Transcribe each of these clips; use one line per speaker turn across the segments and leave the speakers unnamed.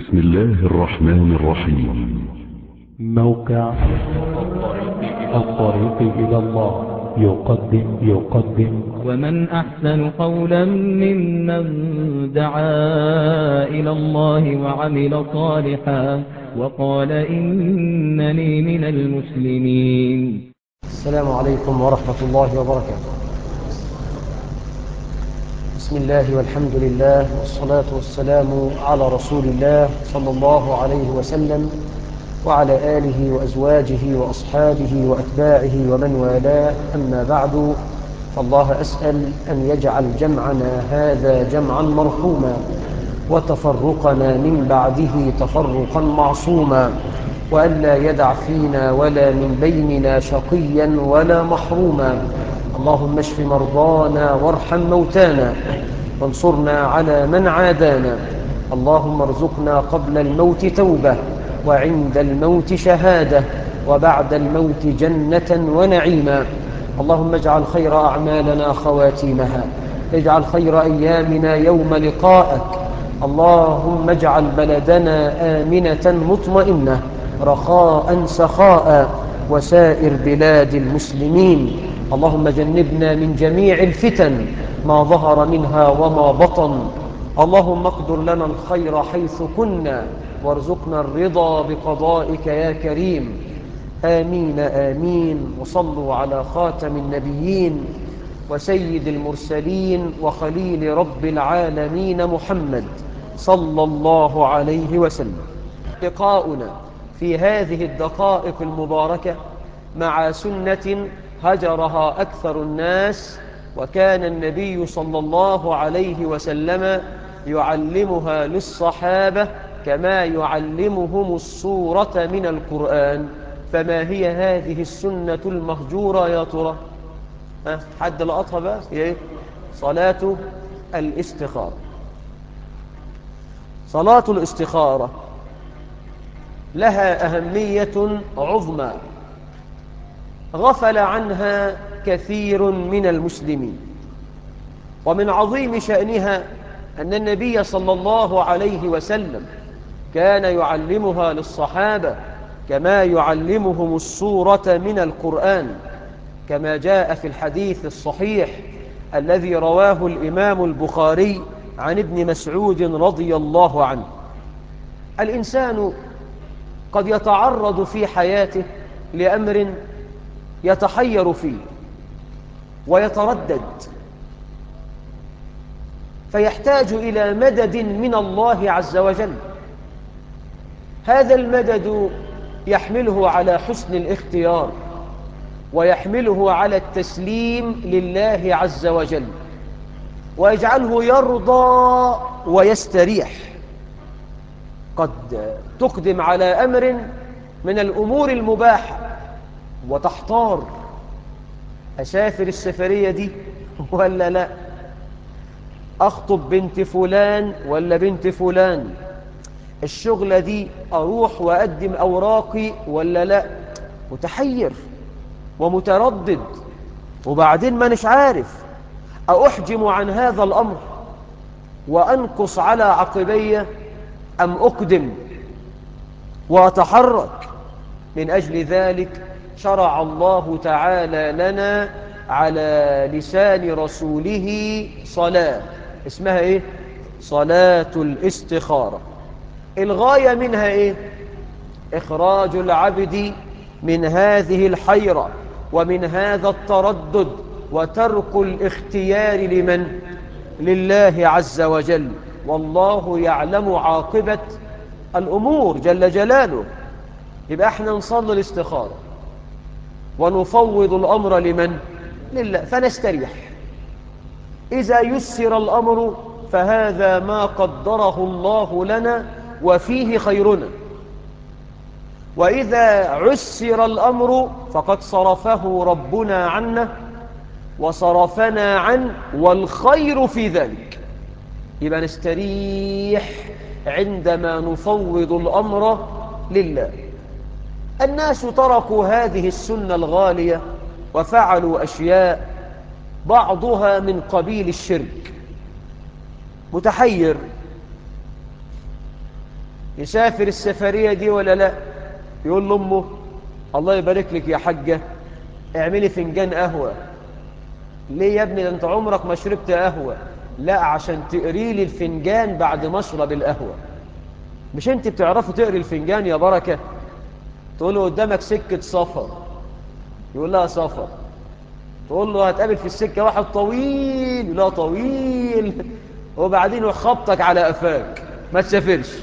بسم الله الرحمن الرحيم
موقع الطريق إلى الله يقدم يقدم
ومن أحسن قولا ممن دعا إلى الله وعمل صالحا وقال إنني من المسلمين
السلام عليكم ورحمة الله وبركاته بسم الله والحمد لله والصلاة والسلام على رسول الله صلى الله عليه وسلم وعلى آله وأزواجه وأصحابه وأتباعه ومن والاه أما بعد فالله أسأل أن يجعل جمعنا هذا جمعا مرحوما وتفرقنا من بعده تفرقا معصوما وأن لا يدع فينا ولا من بيننا شقيا ولا محروما اللهم اشف مرضانا وارحم موتانا وانصرنا على من عادانا اللهم ارزقنا قبل الموت توبة وعند الموت شهادة وبعد الموت جنة ونعيما اللهم اجعل خير أعمالنا خواتيمها اجعل خير أيامنا يوم لقائك اللهم اجعل بلدنا آمنة مطمئنة رخاء سخاء وسائر بلاد المسلمين اللهم جنبنا من جميع الفتن ما ظهر منها وما بطن اللهم اقدر لنا الخير حيث كنا وارزقنا الرضا بقضائك يا كريم آمين آمين وصلوا على خاتم النبيين وسيد المرسلين وخليل رب العالمين محمد صلى الله عليه وسلم لقاؤنا في هذه الدقائق المباركة مع سنة هجرها أكثر الناس وكان النبي صلى الله عليه وسلم يعلمها للصحابة كما يعلمهم الصورة من القرآن فما هي هذه السنة المهجورة يا ترى ها حد لقطها بقى ايه صلاة الاستخارة صلاة الاستخارة لها أهمية عظمى غفل عنها كثير من المسلمين ومن عظيم شأنها أن النبي صلى الله عليه وسلم كان يعلمها للصحابة كما يعلمهم السورة من القرآن كما جاء في الحديث الصحيح الذي رواه الإمام البخاري عن ابن مسعود رضي الله عنه الإنسان قد يتعرض في حياته لأمر يتحير فيه ويتردد فيحتاج إلى مدد من الله عز وجل هذا المدد يحمله على حسن الاختيار ويحمله على التسليم لله عز وجل ويجعله يرضى ويستريح قد تقدم على أمر من الأمور المباحة وتحتار أسافر السفرية دي ولا لا أخطب بنت فلان ولا بنت فلان الشغلة دي أروح وأقدم أوراقي ولا لا متحير ومتردد وبعدين ما نش عارف أحجم عن هذا الأمر وأنقص على عقبية أم أقدم وأتحرك من أجل ذلك شرع الله تعالى لنا على لسان رسوله صلاة اسمها إيه؟ صلاة الاستخارة الغاية منها إيه؟ إخراج العبد من هذه الحيرة ومن هذا التردد وترك الاختيار لمن؟ لله عز وجل والله يعلم عاقبة الأمور جل جلاله يبقى احنا نصلي الاستخارة ونفوض الأمر لمن؟ لله فنستريح إذا يسر الأمر فهذا ما قدره الله لنا وفيه خيرنا وإذا عسر الأمر فقد صرفه ربنا عنا وصرفنا عنه والخير في ذلك يبقى نستريح عندما نفوض الأمر لله الناس تركوا هذه السنة الغالية وفعلوا أشياء بعضها من قبيل الشرك متحير يسافر السفرية دي ولا لا يقول لأمه الله يبارك لك يا حجة اعملي فنجان قهوة ليه يا ابني ده انت عمرك ما شربت قهوة لا عشان تقري لي الفنجان بعد ما اشرب القهوة مش انت بتعرفوا تقري الفنجان يا بركة تقول له قدامك سكة سفر يقول لها سفر تقول له هتقابل في السكة واحد طويل يقول لها طويل وبعدين يخبطك على قفاك ما تسافرش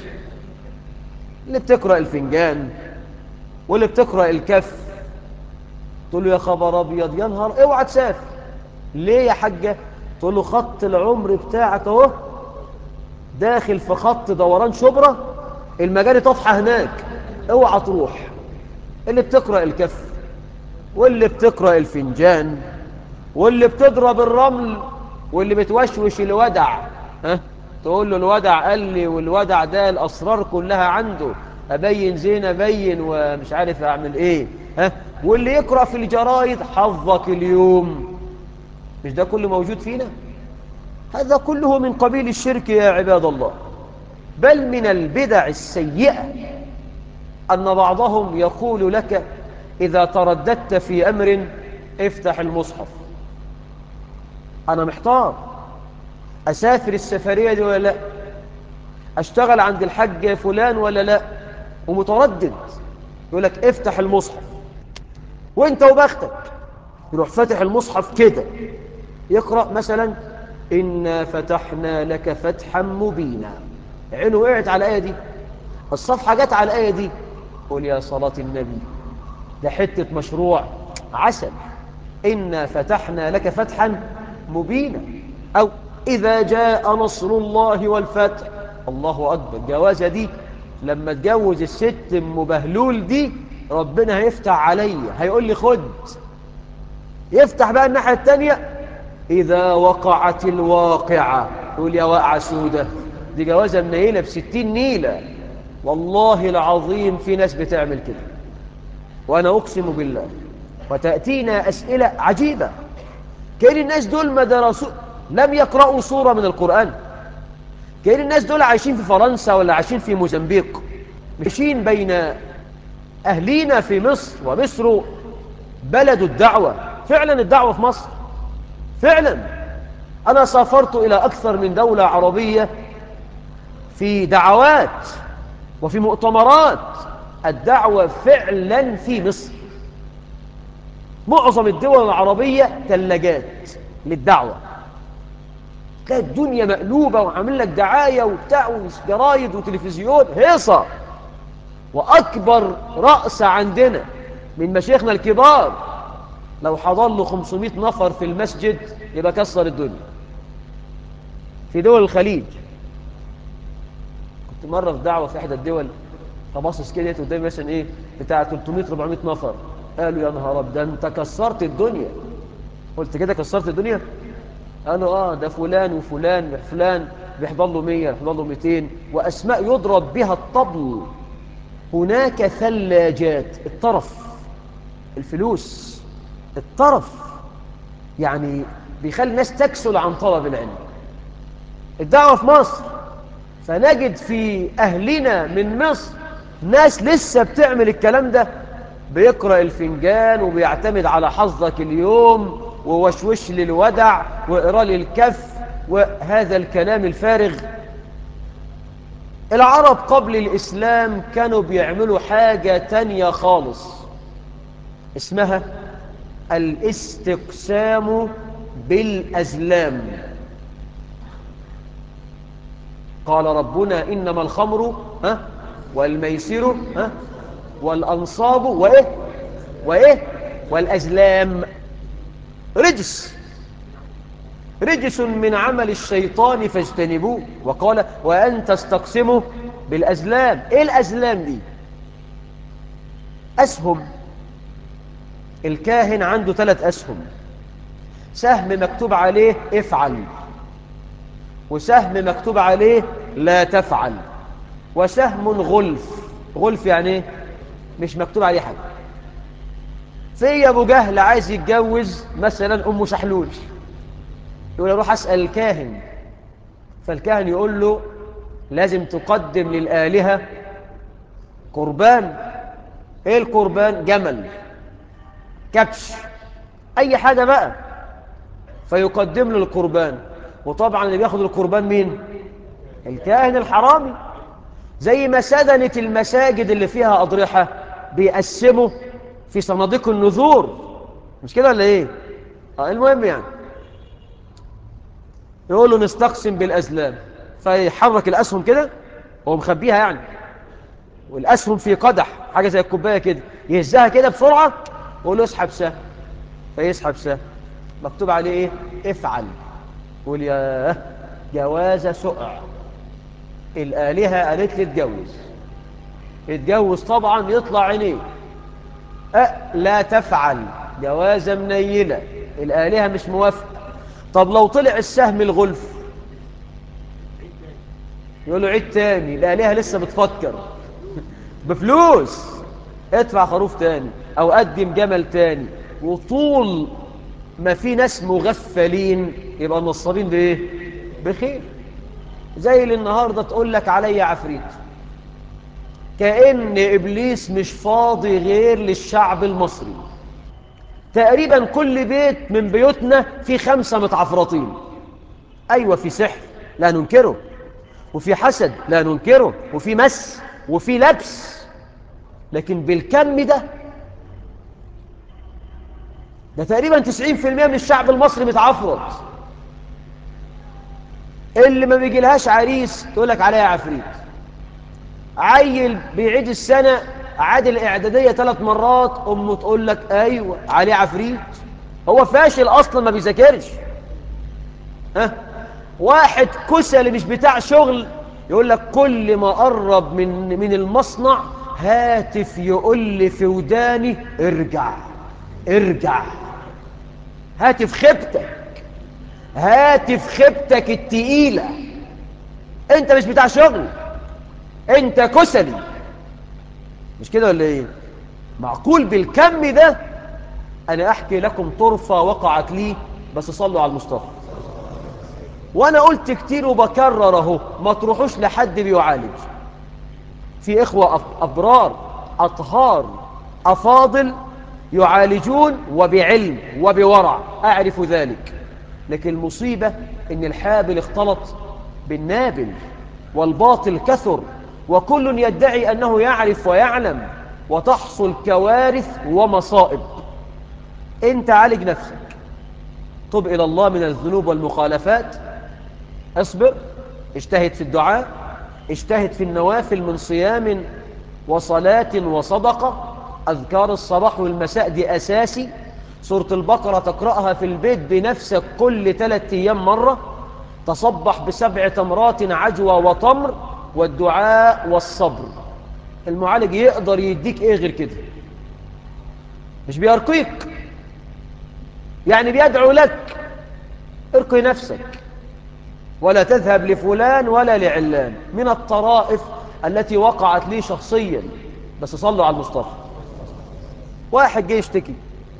اللي بتقرأ الفنجان واللي بتقرأ الكف تقول له يا خبر أبيض يا نهار اوعى تسافر ليه يا حاجة تقول له خط العمر بتاعك اهو داخل في خط دوران شبرة المجاري طفحة هناك اوعى تروح اللي بتقرأ الكف واللي بتقرأ الفنجان واللي بتضرب الرمل واللي بتوشوش الودع ها تقول له الودع قال لي والودع ده الأسرار كلها عنده أبين زين أبين ومش عارف أعمل إيه ها واللي يقرأ في الجرايد حظك اليوم مش ده كله موجود فينا هذا كله من قبيل الشرك يا عباد الله بل من البدع السيئة أن بعضهم يقول لك إذا ترددت في أمر افتح المصحف أنا محتار أسافر السفرية دي ولا لا أشتغل عند الحج فلان ولا لا ومتردد يقول لك افتح المصحف وانت وبختك يروح فتح المصحف كده يقرأ مثلا إنا فتحنا لك فتحا مبينا عينه وقعت على الآية دي الصفحة جت على الآية دي قول يا صلاة النبي ده حتة مشروع عسل إنا فتحنا لك فتحا مبينا أو إذا جاء نصر الله والفتح الله أكبر الجوازة دي لما تجوز الست المبهلول دي ربنا هيفتح عليا هيقول لي خد يفتح بقى الناحية التانية إذا وقعت الواقعة يقول يا واقعة سودة دي جوازة منيلة بستين نيلة والله العظيم في ناس بتعمل كده وأنا أقسم بالله وتأتينا أسئلة عجيبة كأن الناس دول ما درسوا لم يقرأوا سورة من القرآن كأن الناس دول عايشين في فرنسا ولا عايشين في موزمبيق ماشيين بين أهلينا في مصر ومصر بلد الدعوة فعلا الدعوة في مصر فعلا أنا سافرت إلى أكثر من دولة عربية في دعوات وفي مؤتمرات الدعوة فعلا في مصر معظم الدول العربية ثلاجات للدعوة تلاقي الدنيا مقلوبة وعامل لك دعاية وبتاع وجرايد وتلفزيون هيصة وأكبر رأس عندنا من مشايخنا الكبار لو حضر له 500 نفر في المسجد يبقى كسر الدنيا في دول الخليج كنت مرة في دعوة في إحدى الدول فباصص كده قدامي مثلا إيه بتاع 300 400 نفر قالوا يا نهار أبيض ده أنت كسرت الدنيا قلت كده كسرت الدنيا قالوا آه ده فلان وفلان فلان بيحضر له 100 بيحضر له 200 وأسماء يضرب بها الطبل هناك ثلاجات الطرف الفلوس الطرف يعني بيخلي الناس تكسل عن طلب العلم الدعوة في مصر فنجد في أهلنا من مصر ناس لسه بتعمل الكلام ده بيقرأ الفنجان وبيعتمد على حظك اليوم ووشوش للودع وإقرأ للكف وهذا الكلام الفارغ العرب قبل الإسلام كانوا بيعملوا حاجة تانية خالص اسمها الاستقسام بالأزلام قال ربنا إنما الخمر ها والميسر ها والأنصاب وإيه وإيه والأزلام رجس رجس من عمل الشيطان فاجتنبوه وقال وأن تستقسموا بالأزلام إيه الأزلام دي أسهم الكاهن عنده ثلاث أسهم سهم مكتوب عليه افعل وسهم مكتوب عليه لا تفعل وسهم غلف غلف يعني ايه مش مكتوب عليه حاجة في ابو جهل عايز يتجوز مثلا ام شحلول يقول اروح اسال الكاهن فالكاهن يقول له لازم تقدم للآلهة قربان ايه القربان جمل كبش اي حاجة بقى فيقدم له القربان وطبعا اللي بياخد القربان مين الكاهن الحرامي زي ما سدنة المساجد اللي فيها أضرحة بيقسموا في صناديق النذور مش كده ولا ايه آه المهم يعني يقول له نستقسم بالأزلام فيحرك الأسهم كده هو مخبيها يعني والأسهم في قدح حاجة زي الكوباية كده يهزها كده بسرعة ويقول له اسحب سهم فيسحب سهم مكتوب عليه ايه افعل يقول يا جواز سؤع الآلهة قالت لي اتجوز اتجوز طبعا يطلع عينيه أه لا تفعل جوازة منيلة الآلهة مش موافقة طب لو طلع السهم الغلف يقول له عيد تاني الآلهة لسه بتفكر بفلوس ادفع خروف تاني او قدم جمل تاني وطول ما في ناس مغفلين يبقى النصابين بايه بخير زي اللي النهارده تقول لك عليا عفريت كأن إبليس مش فاضي غير للشعب المصري تقريبا كل بيت من بيوتنا في خمسة متعفرطين أيوة في سحر لا ننكره وفي حسد لا ننكره وفي مس وفي لبس لكن بالكم ده ده تقريبا 90% من الشعب المصري متعفرط اللي ما بيجيلهاش عريس تقول لك عليها عفريت عيل بيعيد السنة عاد الإعدادية ثلاث مرات أمه تقول لك أيوة عليه عفريت هو فاشل أصلا ما بيذاكرش ها واحد كسل مش بتاع شغل يقول لك كل ما قرب من من المصنع هاتف يقول لي في وداني ارجع ارجع هاتف خيبتك هاتف خيبتك التقيلة انت مش بتاع شغل انت كسلي مش كده ولا ايه معقول بالكم ده انا احكي لكم طرفة وقعت لي بس صلوا على المصطفى وانا قلت كتير وبكرر اهو ما تروحوش لحد بيعالج في اخوة أف- ابرار اطهار افاضل يعالجون وبعلم وبورع اعرف ذلك لكن المصيبة ان الحابل اختلط بالنابل والباطل كثر وكل يدعي انه يعرف ويعلم وتحصل كوارث ومصائب انت عالج نفسك تب الى الله من الذنوب والمخالفات اصبر اجتهد في الدعاء اجتهد في النوافل من صيام وصلاة وصدقة أذكار الصباح والمساء دي أساسي سورة البقرة تقرأها في البيت بنفسك كل ثلاثة أيام مرة تصبح بسبع تمرات عجوة وتمر والدعاء والصبر المعالج يقدر يديك ايه غير كده مش بيرقيك يعني بيدعو لك ارقي نفسك ولا تذهب لفلان ولا لعلان من الطرائف التي وقعت لي شخصيا بس صلوا على المصطفى واحد جه يشتكي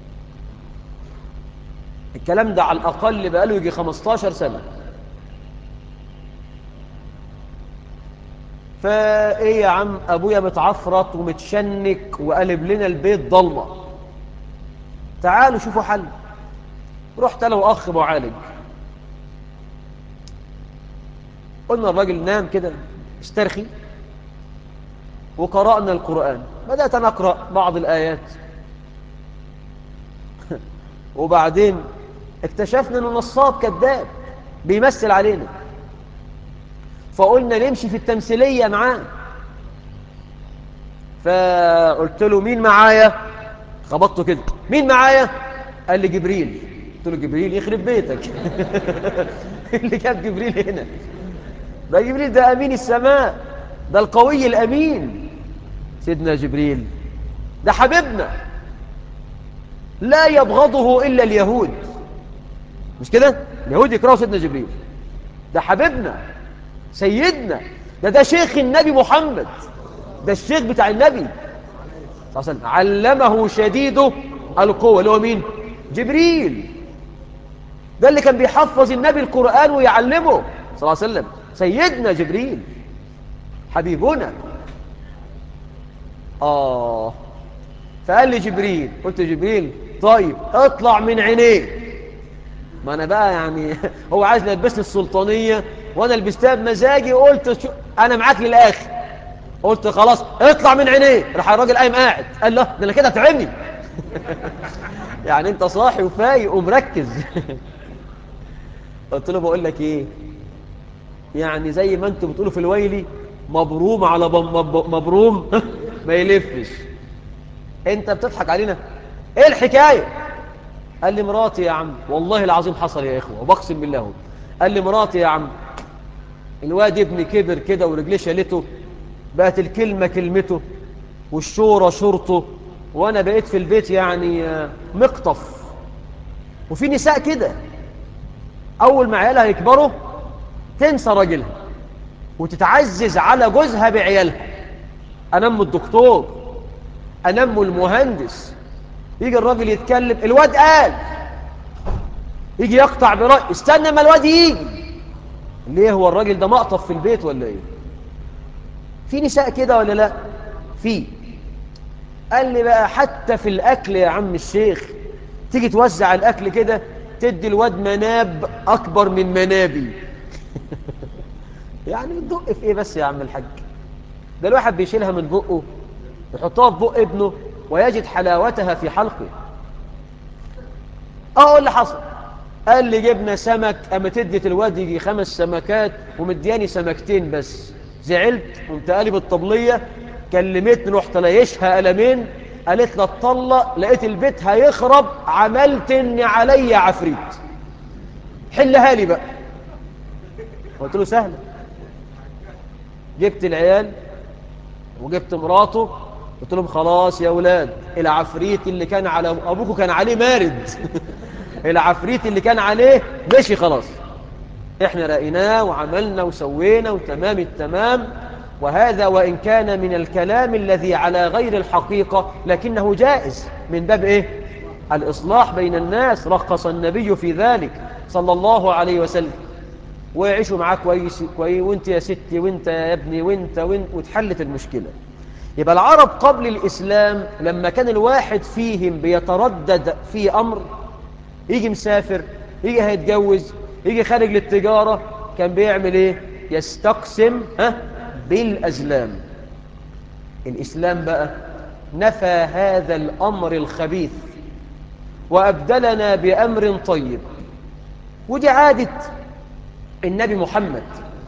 الكلام ده على الأقل بقاله يجي 15 سنة فايه يا عم ابويا متعفرط ومتشنك وقلب لنا البيت ضلمه تعالوا شوفوا حل رحت انا واخ معالج قلنا الراجل نام كده استرخي وقرأنا القرآن بدأت أنا أقرأ بعض الآيات وبعدين اكتشفنا أنه نصاب كذاب بيمثل علينا فقلنا نمشي في التمثيلية معاه فقلت له مين معايا خبطته كده مين معايا قال لي جبريل قلت له جبريل يخرب بيتك اللي جاب جبريل هنا ده جبريل ده أمين السماء ده القوي الأمين سيدنا جبريل ده حبيبنا لا يبغضه إلا اليهود مش كده اليهود يكرهوا سيدنا جبريل ده حبيبنا سيدنا ده ده شيخ النبي محمد ده الشيخ بتاع النبي صلى الله عليه وسلم علمه شديد القوة اللي هو مين جبريل ده اللي كان بيحفظ النبي القرآن ويعلمه صلى الله عليه وسلم سيدنا جبريل حبيبنا آه فقال لي جبريل قلت جبريل طيب اطلع من عينيه ما انا بقى يعني هو عايز يلبسني السلطانيه وانا لبستها بمزاجي وقلت شو انا معاك للاخر قلت خلاص اطلع من عينيه راح الراجل قايم قاعد قال له ده انا كده اتعمي يعني انت صاحي وفايق ومركز قلت له بقول لك ايه يعني زي ما انتوا بتقولوا في الويلي مبروم على مبروم ما يلفش انت بتضحك علينا ايه الحكايه قال لي مراتي يا عم والله العظيم حصل يا اخوه وبقسم بالله قال لي مراتي يا عم الواد ابني كبر كده ورجليه شالته بقت الكلمه كلمته والشوره شورته وانا بقيت في البيت يعني مقطف وفي نساء كده اول ما عيالها يكبروا تنسى راجلها وتتعزز على جوزها بعيالها انام الدكتور انام المهندس يجي الراجل يتكلم الواد قال يجي يقطع برأي استنى ما الواد يجي ليه هو الراجل ده مقطف في البيت ولا ايه في نساء كده ولا لا في قال لي بقى حتى في الاكل يا عم الشيخ تيجي توزع الاكل كده تدي الواد مناب اكبر من منابي يعني بتدق في ايه بس يا عم الحاج ده الواحد بيشيلها من بقه يحطها في بق ابنه ويجد حلاوتها في حلقه اه اللي حصل قال لي جبنا سمك اما تدت الواد يجي خمس سمكات ومدياني سمكتين بس زعلت قمت قالب الطبليه كلمتني رحت لايشها قلمين قالت لي اتطلق لقيت البيت هيخرب عملت اني عليا عفريت حلها لي بقى قلت له سهله جبت العيال وجبت مراته قلت لهم خلاص يا ولاد العفريت اللي كان على ابوكم كان عليه مارد العفريت اللي كان عليه مشي خلاص احنا رأيناه وعملنا وسوينا وتمام التمام وهذا وإن كان من الكلام الذي على غير الحقيقة لكنه جائز من باب إيه؟ الإصلاح بين الناس رخص النبي في ذلك صلى الله عليه وسلم ويعيشوا معاه كويس كويس وانت يا ستي وانت يا ابني وانت وانت وتحلت المشكلة يبقى العرب قبل الإسلام لما كان الواحد فيهم بيتردد في أمر يجي مسافر يجي هيتجوز يجي خارج للتجارة كان بيعمل ايه يستقسم ها بالأزلام الإسلام بقى نفى هذا الأمر الخبيث وأبدلنا بأمر طيب ودي عادة النبي محمد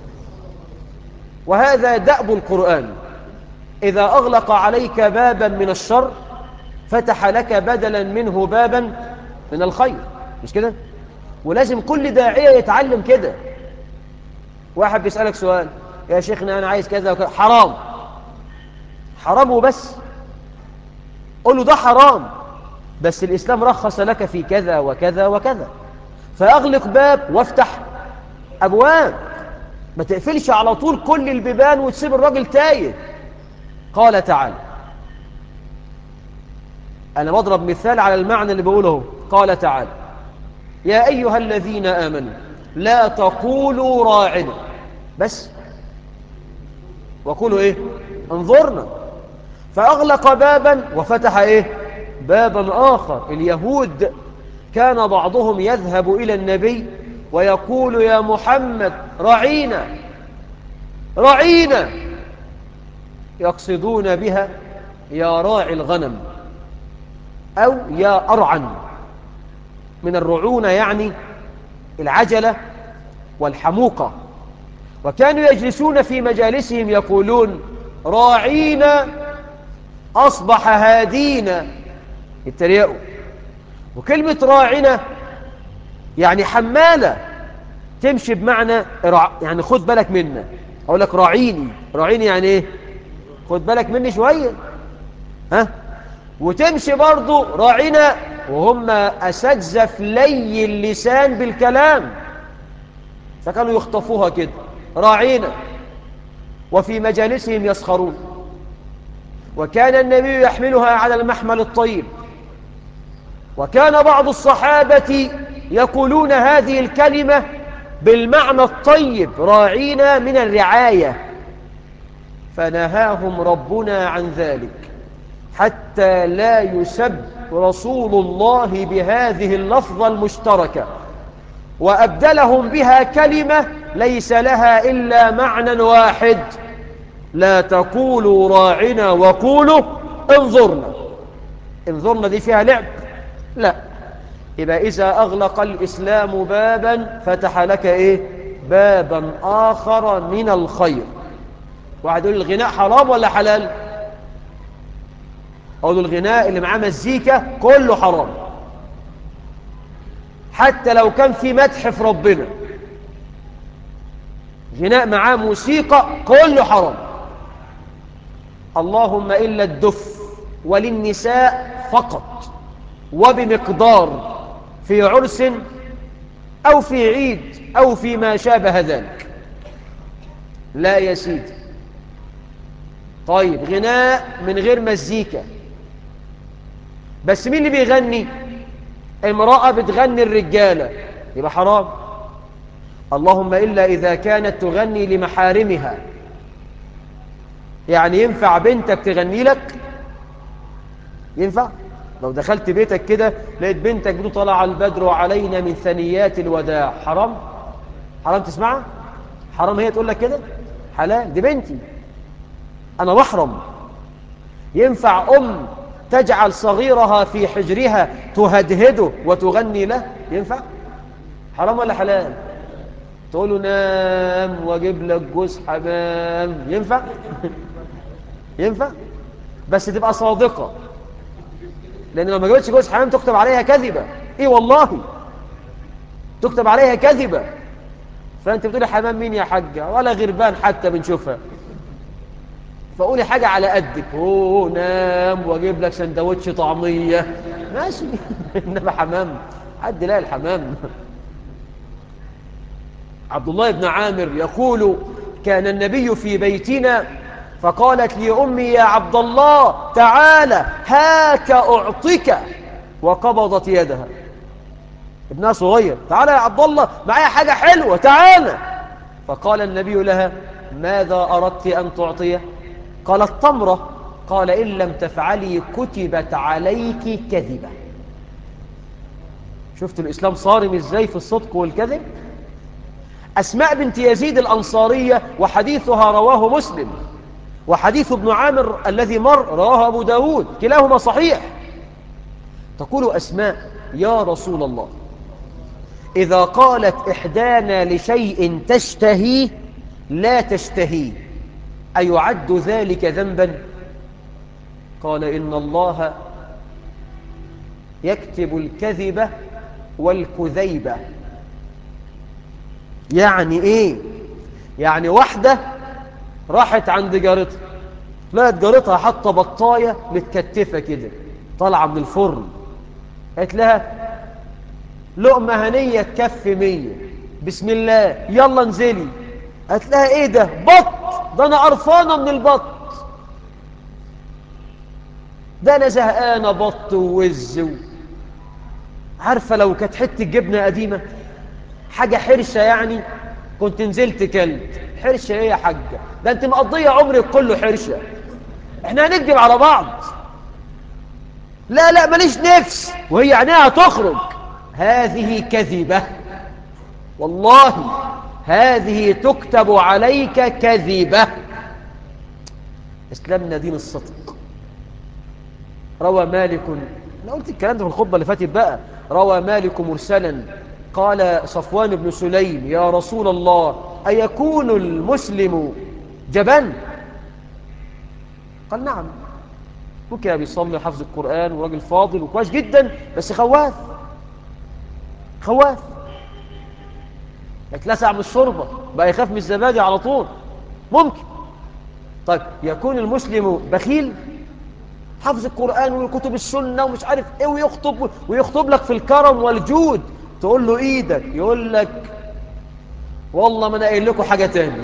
وهذا دأب القرآن إذا أغلق عليك بابا من الشر فتح لك بدلا منه بابا من الخير مش كده ولازم كل داعية يتعلم كده واحد بيسألك سؤال يا شيخنا أنا عايز كذا وكذا حرام حرام وبس قول له ده حرام بس الإسلام رخص لك في كذا وكذا وكذا فأغلق باب وافتح أبواب ما تقفلش على طول كل البيبان وتسيب الراجل تايه قال تعالى أنا بضرب مثال على المعنى اللي بقوله قال تعالى يا أيها الذين آمنوا لا تقولوا راعنا بس وقولوا إيه انظرنا فأغلق بابا وفتح إيه بابا آخر اليهود كان بعضهم يذهب إلى النبي ويقول يا محمد رعينا رعينا يقصدون بها يا راعي الغنم أو يا أرعن من الرعونة يعني العجلة والحموقة وكانوا يجلسون في مجالسهم يقولون راعينا أصبح هادينا يتريقوا وكلمة راعنا يعني حمالة تمشي بمعنى يعني خد بالك منا أقول لك راعيني راعيني يعني إيه خد بالك مني شوية ها وتمشي برضو راعنا وهم أساتذة في لي اللسان بالكلام فكانوا يخطفوها كده راعينا وفي مجالسهم يسخرون وكان النبي يحملها على المحمل الطيب وكان بعض الصحابة يقولون هذه الكلمة بالمعنى الطيب راعينا من الرعاية فنهاهم ربنا عن ذلك حتى لا يسب رسول الله بهذه اللفظة المشتركة وأبدلهم بها كلمة ليس لها إلا معنى واحد لا تقولوا راعنا وقولوا انظرنا انظرنا دي فيها لعب لا يبقى إذا أغلق الإسلام بابا فتح لك إيه بابا آخر من الخير واحد يقول الغناء حرام ولا حلال أقول الغناء اللي معاه مزيكا كله حرام حتى لو كان في مدح في ربنا غناء معاه موسيقى كله حرام اللهم إلا الدف وللنساء فقط وبمقدار في عرس أو في عيد أو في ما شابه ذلك لا يا سيدي طيب غناء من غير مزيكا بس مين اللي بيغني امرأة بتغني الرجالة يبقى حرام اللهم إلا إذا كانت تغني لمحارمها يعني ينفع بنتك تغني لك ينفع لو دخلت بيتك كده لقيت بنتك بتقول طلع البدر علينا من ثنيات الوداع حرام حرام تسمعها حرام هي تقول لك كده حلال دي بنتي أنا محرم ينفع أم تجعل صغيرها في حجرها تهدهده وتغني له ينفع حرام ولا حلال تقول له نام واجيب لك جوز حمام ينفع ينفع بس تبقى صادقة لأن لو ما جابتش جوز حمام تكتب عليها كذبة إيه والله تكتب عليها كذبة فأنت بتقولي حمام مين يا حاجة ولا غربان حتى بنشوفها فقولي حاجة على قدك اوه نام واجيب لك سندوتش طعمية ماشي انما حمام حد لا الحمام عبد الله بن عامر يقول كان النبي في بيتنا فقالت لي أمي يا عبد الله تعال هاك أعطيك وقبضت يدها ابنها صغير تعال يا عبد الله معايا حاجة حلوة تعال فقال النبي لها ماذا أردت أن تعطيه قالت تمرة قال إن لم تفعلي كتبت عليك كذبة شفت الإسلام صارم إزاي في الصدق والكذب أسماء بنت يزيد الأنصارية وحديثها رواه مسلم وحديث ابن عامر الذي مر رواه أبو داود كلاهما صحيح تقول أسماء يا رسول الله إذا قالت إحدانا لشيء تشتهيه لا تشتهيه أيعد ذلك ذنبا قال إن الله يكتب الكذبة والكذيبة يعني إيه يعني واحدة راحت عند جارتها لقت جارتها حاطه بطاية متكتفة كده طالعة من الفرن قالت لها لقمة هنية تكفي مية بسم الله يلا انزلي قالت لها ايه ده بط ده انا قرفانه من البط ده انا زهقانه بط ووز و... عارفه لو كانت حته جبنه قديمه حاجه حرشه يعني كنت نزلت كلت حرشه ايه يا حاجه ده انت مقضيه عمرك كله حرشه احنا هنكذب على بعض لا لا ماليش نفس وهي عينيها تخرج هذه كذبه والله هذه تكتب عليك كذبة إسلامنا دين الصدق روى مالك أنا قلت الكلام ده في الخطبة اللي فاتت بقى روى مالك مرسلا قال صفوان بن سليم يا رسول الله أيكون المسلم جبان قال نعم ممكن بيصلي حفظ القرآن وراجل فاضل وكويس جدا بس خواف خواف اتلسع من الشوربة بقى يخاف من الزبادي على طول ممكن طيب يكون المسلم بخيل حفظ القرآن وكتب السنة ومش عارف ايه ويخطب ويخطب لك في الكرم والجود تقول له ايدك يقول لك والله ما انا قايل لكم حاجة تاني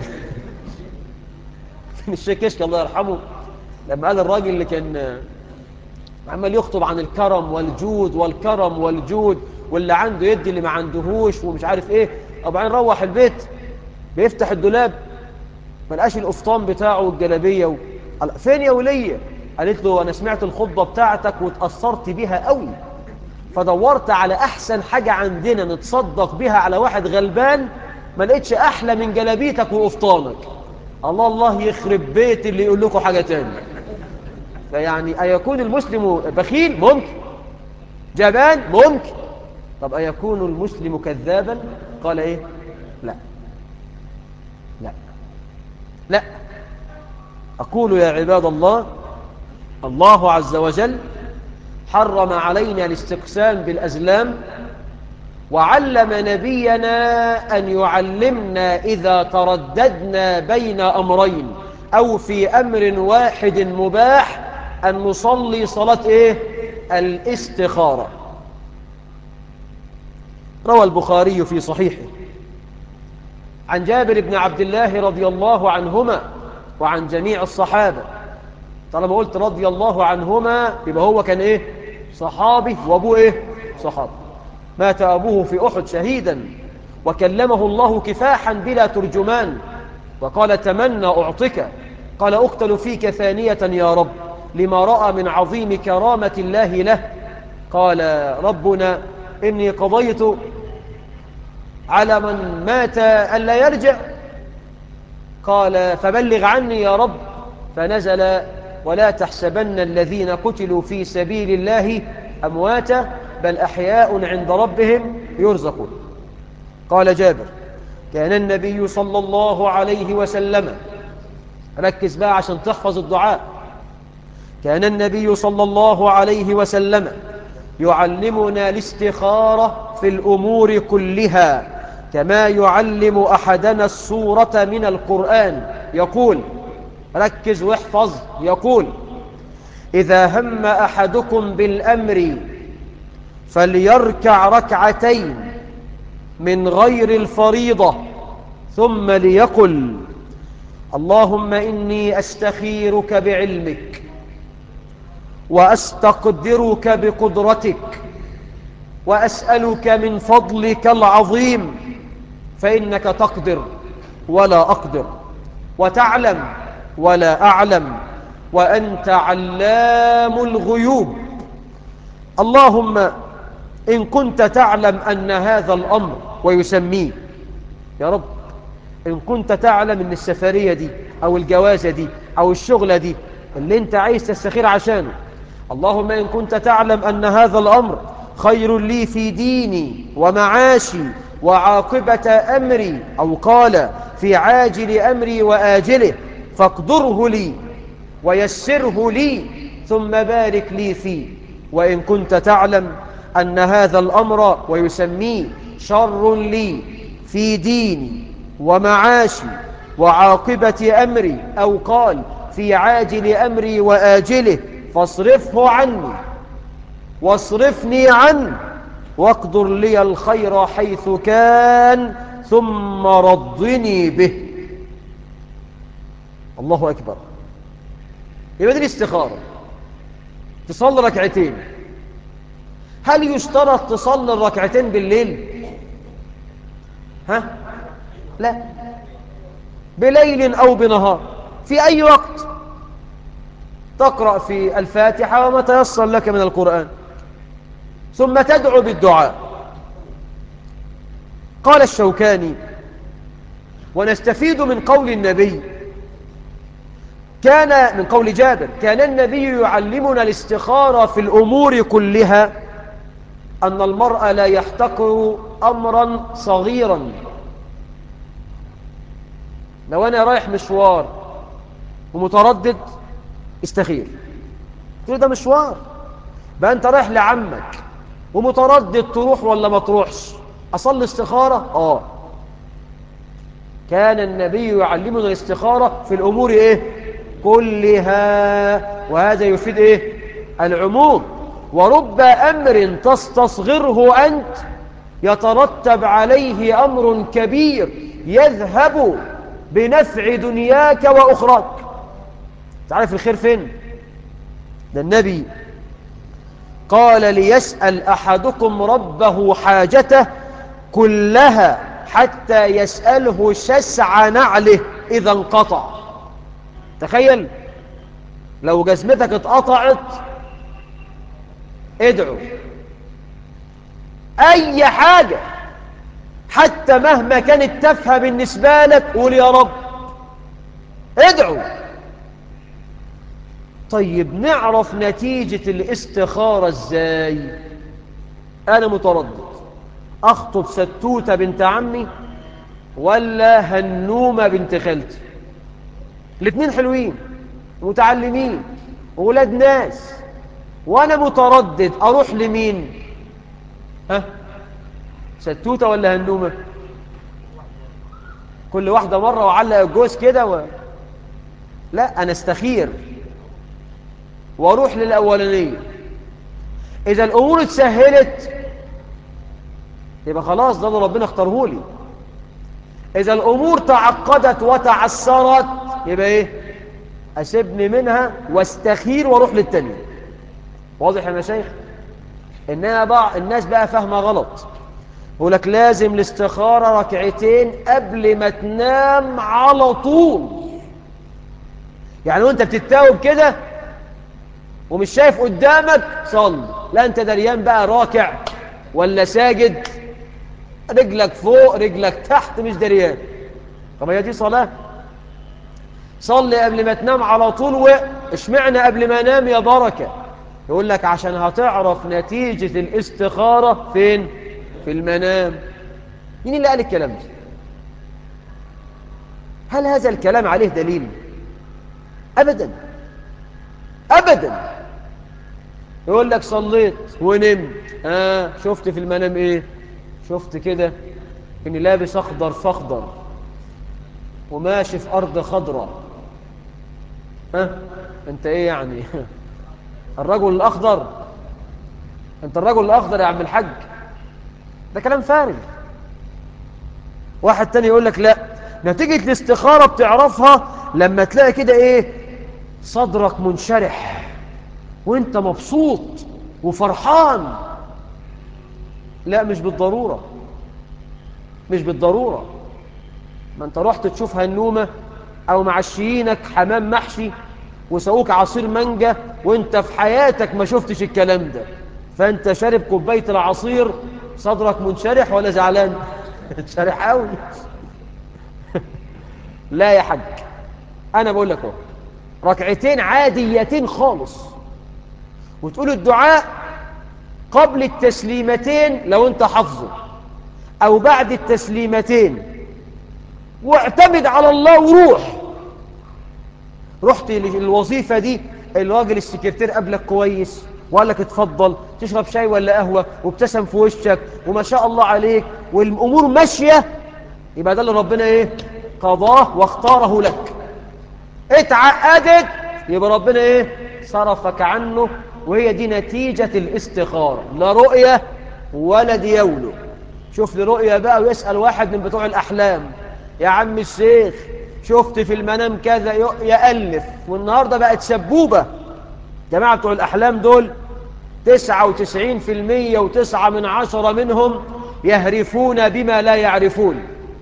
الشيخ كشك الله يرحمه لما قال الراجل اللي كان عمال يخطب عن الكرم والجود والكرم والجود واللي عنده يدي اللي ما عندهوش ومش عارف ايه وبعدين روح البيت بيفتح الدولاب ملقاش القفطان بتاعه والجلابية و... قال فين يا ولية قالت له أنا سمعت الخطبة بتاعتك واتأثرت بيها قوي فدورت على أحسن حاجة عندنا نتصدق بيها على واحد غلبان ما لقيتش أحلى من جلابيتك وقفطانك الله الله يخرب بيت اللي يقول لكم حاجة تاني فيعني أيكون المسلم بخيل ممكن جبان ممكن طب أيكون المسلم كذابا قال إيه لا لا لا أقول يا عباد الله الله عز وجل حرم علينا الاستقسام بالأزلام وعلم نبينا أن يعلمنا إذا ترددنا بين أمرين أو في أمر واحد مباح أن نصلي صلاة إيه؟ الاستخارة روى البخاري في صحيحه عن جابر بن عبد الله رضي الله عنهما وعن جميع الصحابة طالما قلت رضي الله عنهما يبقى هو كان إيه؟ صحابي وأبوه إيه؟ صحابي مات أبوه في أحد شهيدا وكلمه الله كفاحا بلا ترجمان وقال تمنى أعطك قال أقتل فيك ثانية يا رب لما رأى من عظيم كرامة الله له قال ربنا إني قضيت على من مات ألا يرجع قال فبلغ عني يا رب فنزل ولا تحسبن الذين قتلوا في سبيل الله أمواتا بل أحياء عند ربهم يرزقون قال جابر كان النبي صلى الله عليه وسلم ركز بقى عشان تحفظ الدعاء كان النبي صلى الله عليه وسلم يعلمنا الاستخارة في الأمور كلها كما يعلم أحدنا السورة من القرآن يقول ركز واحفظ يقول إذا هم أحدكم بالأمر فليركع ركعتين من غير الفريضة ثم ليقل اللهم إني أستخيرك بعلمك وأستقدرك بقدرتك وأسألك من فضلك العظيم فإنك تقدر ولا أقدر وتعلم ولا أعلم وأنت علام الغيوب اللهم إن كنت تعلم أن هذا الأمر ويسميه يا رب إن كنت تعلم أن السفرية دي أو الجوازة دي أو الشغلة دي اللي أنت عايز تستخير عشانه اللهم إن كنت تعلم أن هذا الأمر خير لي في ديني ومعاشي وعاقبة أمري أو قال في عاجل أمري وآجله فاقدره لي ويسره لي ثم بارك لي فيه وإن كنت تعلم أن هذا الأمر ويسميه شر لي في ديني ومعاشي وعاقبة أمري أو قال في عاجل أمري وآجله فاصرفه عني واصرفني عنه واقدر لي الخير حيث كان ثم رضني به الله أكبر يبقى دي الاستخارة تصلي ركعتين هل يشترط تصلي الركعتين بالليل ها لا بليل أو بنهار في أي وقت تقرأ في الفاتحة وما تيسر لك من القرآن ثم تدعو بالدعاء قال الشوكاني ونستفيد من قول النبي كان من قول جابر كان النبي يعلمنا الاستخارة في الأمور كلها أن المرء لا يحتقر أمرا صغيرا لو أنا رايح مشوار ومتردد استخير تقول ده مشوار بقى أنت رايح لعمك ومتردد تروح ولا ما تروحش أصلي استخارة آه كان النبي يعلمنا الاستخارة في الأمور إيه كلها وهذا يفيد إيه العموم ورب أمر تستصغره أنت يترتب عليه أمر كبير يذهب بنفع دنياك وأخراك تعرف الخير فين ده النبي قال ليسأل أحدكم ربه حاجته كلها حتى يسأله شسع نعله إذا انقطع تخيل لو جزمتك اتقطعت ادعو أي حاجة حتى مهما كانت تافهه بالنسبة لك قول يا رب ادعو طيب نعرف نتيجة الاستخارة ازاي انا متردد اخطب ستوتة بنت عمي ولا هنومة بنت خالتي الاتنين حلوين متعلمين ولاد ناس وانا متردد اروح لمين ها ستوتة ولا هنومة كل واحدة مرة وعلق الجوز كده و... لا انا استخير واروح للاولانيه اذا الامور اتسهلت يبقى خلاص ده اللي ربنا اختاره لي اذا الامور تعقدت وتعسرت يبقى ايه اسيبني منها واستخير واروح للتاني واضح يا مشايخ انها بقى الناس بقى فاهمه غلط يقول لك لازم الاستخاره ركعتين قبل ما تنام على طول يعني وانت بتتاوب كده ومش شايف قدامك صل لا انت دريان بقى راكع ولا ساجد رجلك فوق رجلك تحت مش دريان طب هي دي صلاة صلي قبل ما تنام على طول واشمعنى قبل ما انام يا بركة يقول لك عشان هتعرف نتيجة الاستخارة فين في المنام مين اللي قال الكلام ده هل هذا الكلام عليه دليل ابدا ابدا يقول لك صليت ونمت آه شفت في المنام ايه شفت كده اني لابس اخضر فاخضر وماشي في ارض خضراء ها آه انت ايه يعني الرجل الاخضر انت الرجل الاخضر يا عم الحاج ده كلام فارغ واحد تاني يقول لك لا نتيجة الاستخارة بتعرفها لما تلاقي كده ايه صدرك منشرح وانت مبسوط وفرحان لا مش بالضرورة مش بالضرورة ما انت رحت تشوف هنومة او معشيينك حمام محشي وسووك عصير مانجا وانت في حياتك ما شفتش الكلام ده فانت شارب كوباية العصير صدرك منشرح ولا زعلان منشرح قوي لا يا حاج انا بقول لك اهو ركعتين عاديتين خالص وتقول الدعاء قبل التسليمتين لو انت حافظه او بعد التسليمتين واعتمد على الله وروح رحت للوظيفة دي الراجل السكرتير قبلك كويس وقال لك اتفضل تشرب شاي ولا قهوة وابتسم في وشك وما شاء الله عليك والامور ماشية يبقى ده اللي ربنا ايه قضاه واختاره لك اتعقدت يبقى ربنا ايه صرفك عنه وهي دي نتيجة الاستخارة لا رؤية ولا ديوله شوف لي رؤية بقى ويسأل واحد من بتوع الأحلام يا عم الشيخ شفت في المنام كذا يألف والنهاردة بقت سبوبة جماعة بتوع الأحلام دول تسعة وتسعين في المية وتسعة من عشرة منهم يهرفون بما لا يعرفون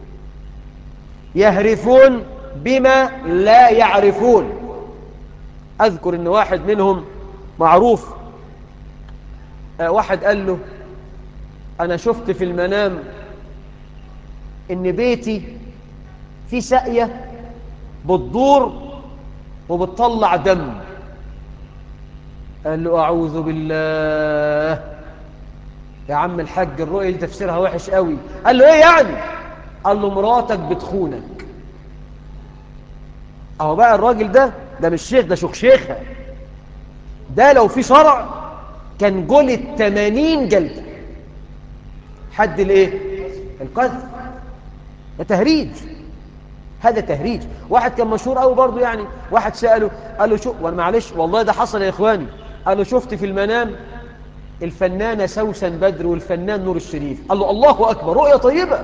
يهرفون بما لا يعرفون أذكر أن واحد منهم معروف آه واحد قال له أنا شفت في المنام إن بيتي في ساقية بتدور وبتطلع دم قال له أعوذ بالله يا عم الحاج الرؤية دي تفسيرها وحش قوي قال له إيه يعني قال له مراتك بتخونك أهو بقى الراجل ده ده مش شيخ ده شيخة ده لو في شرع كان جلد 80 جلدة حد الايه القذف ده تهريج هذا تهريج واحد كان مشهور قوي برضه يعني واحد سأله قال له شو وانا معلش والله ده حصل يا اخواني قال له شفت في المنام الفنانة سوسن بدر والفنان نور الشريف قال له الله أكبر رؤية طيبة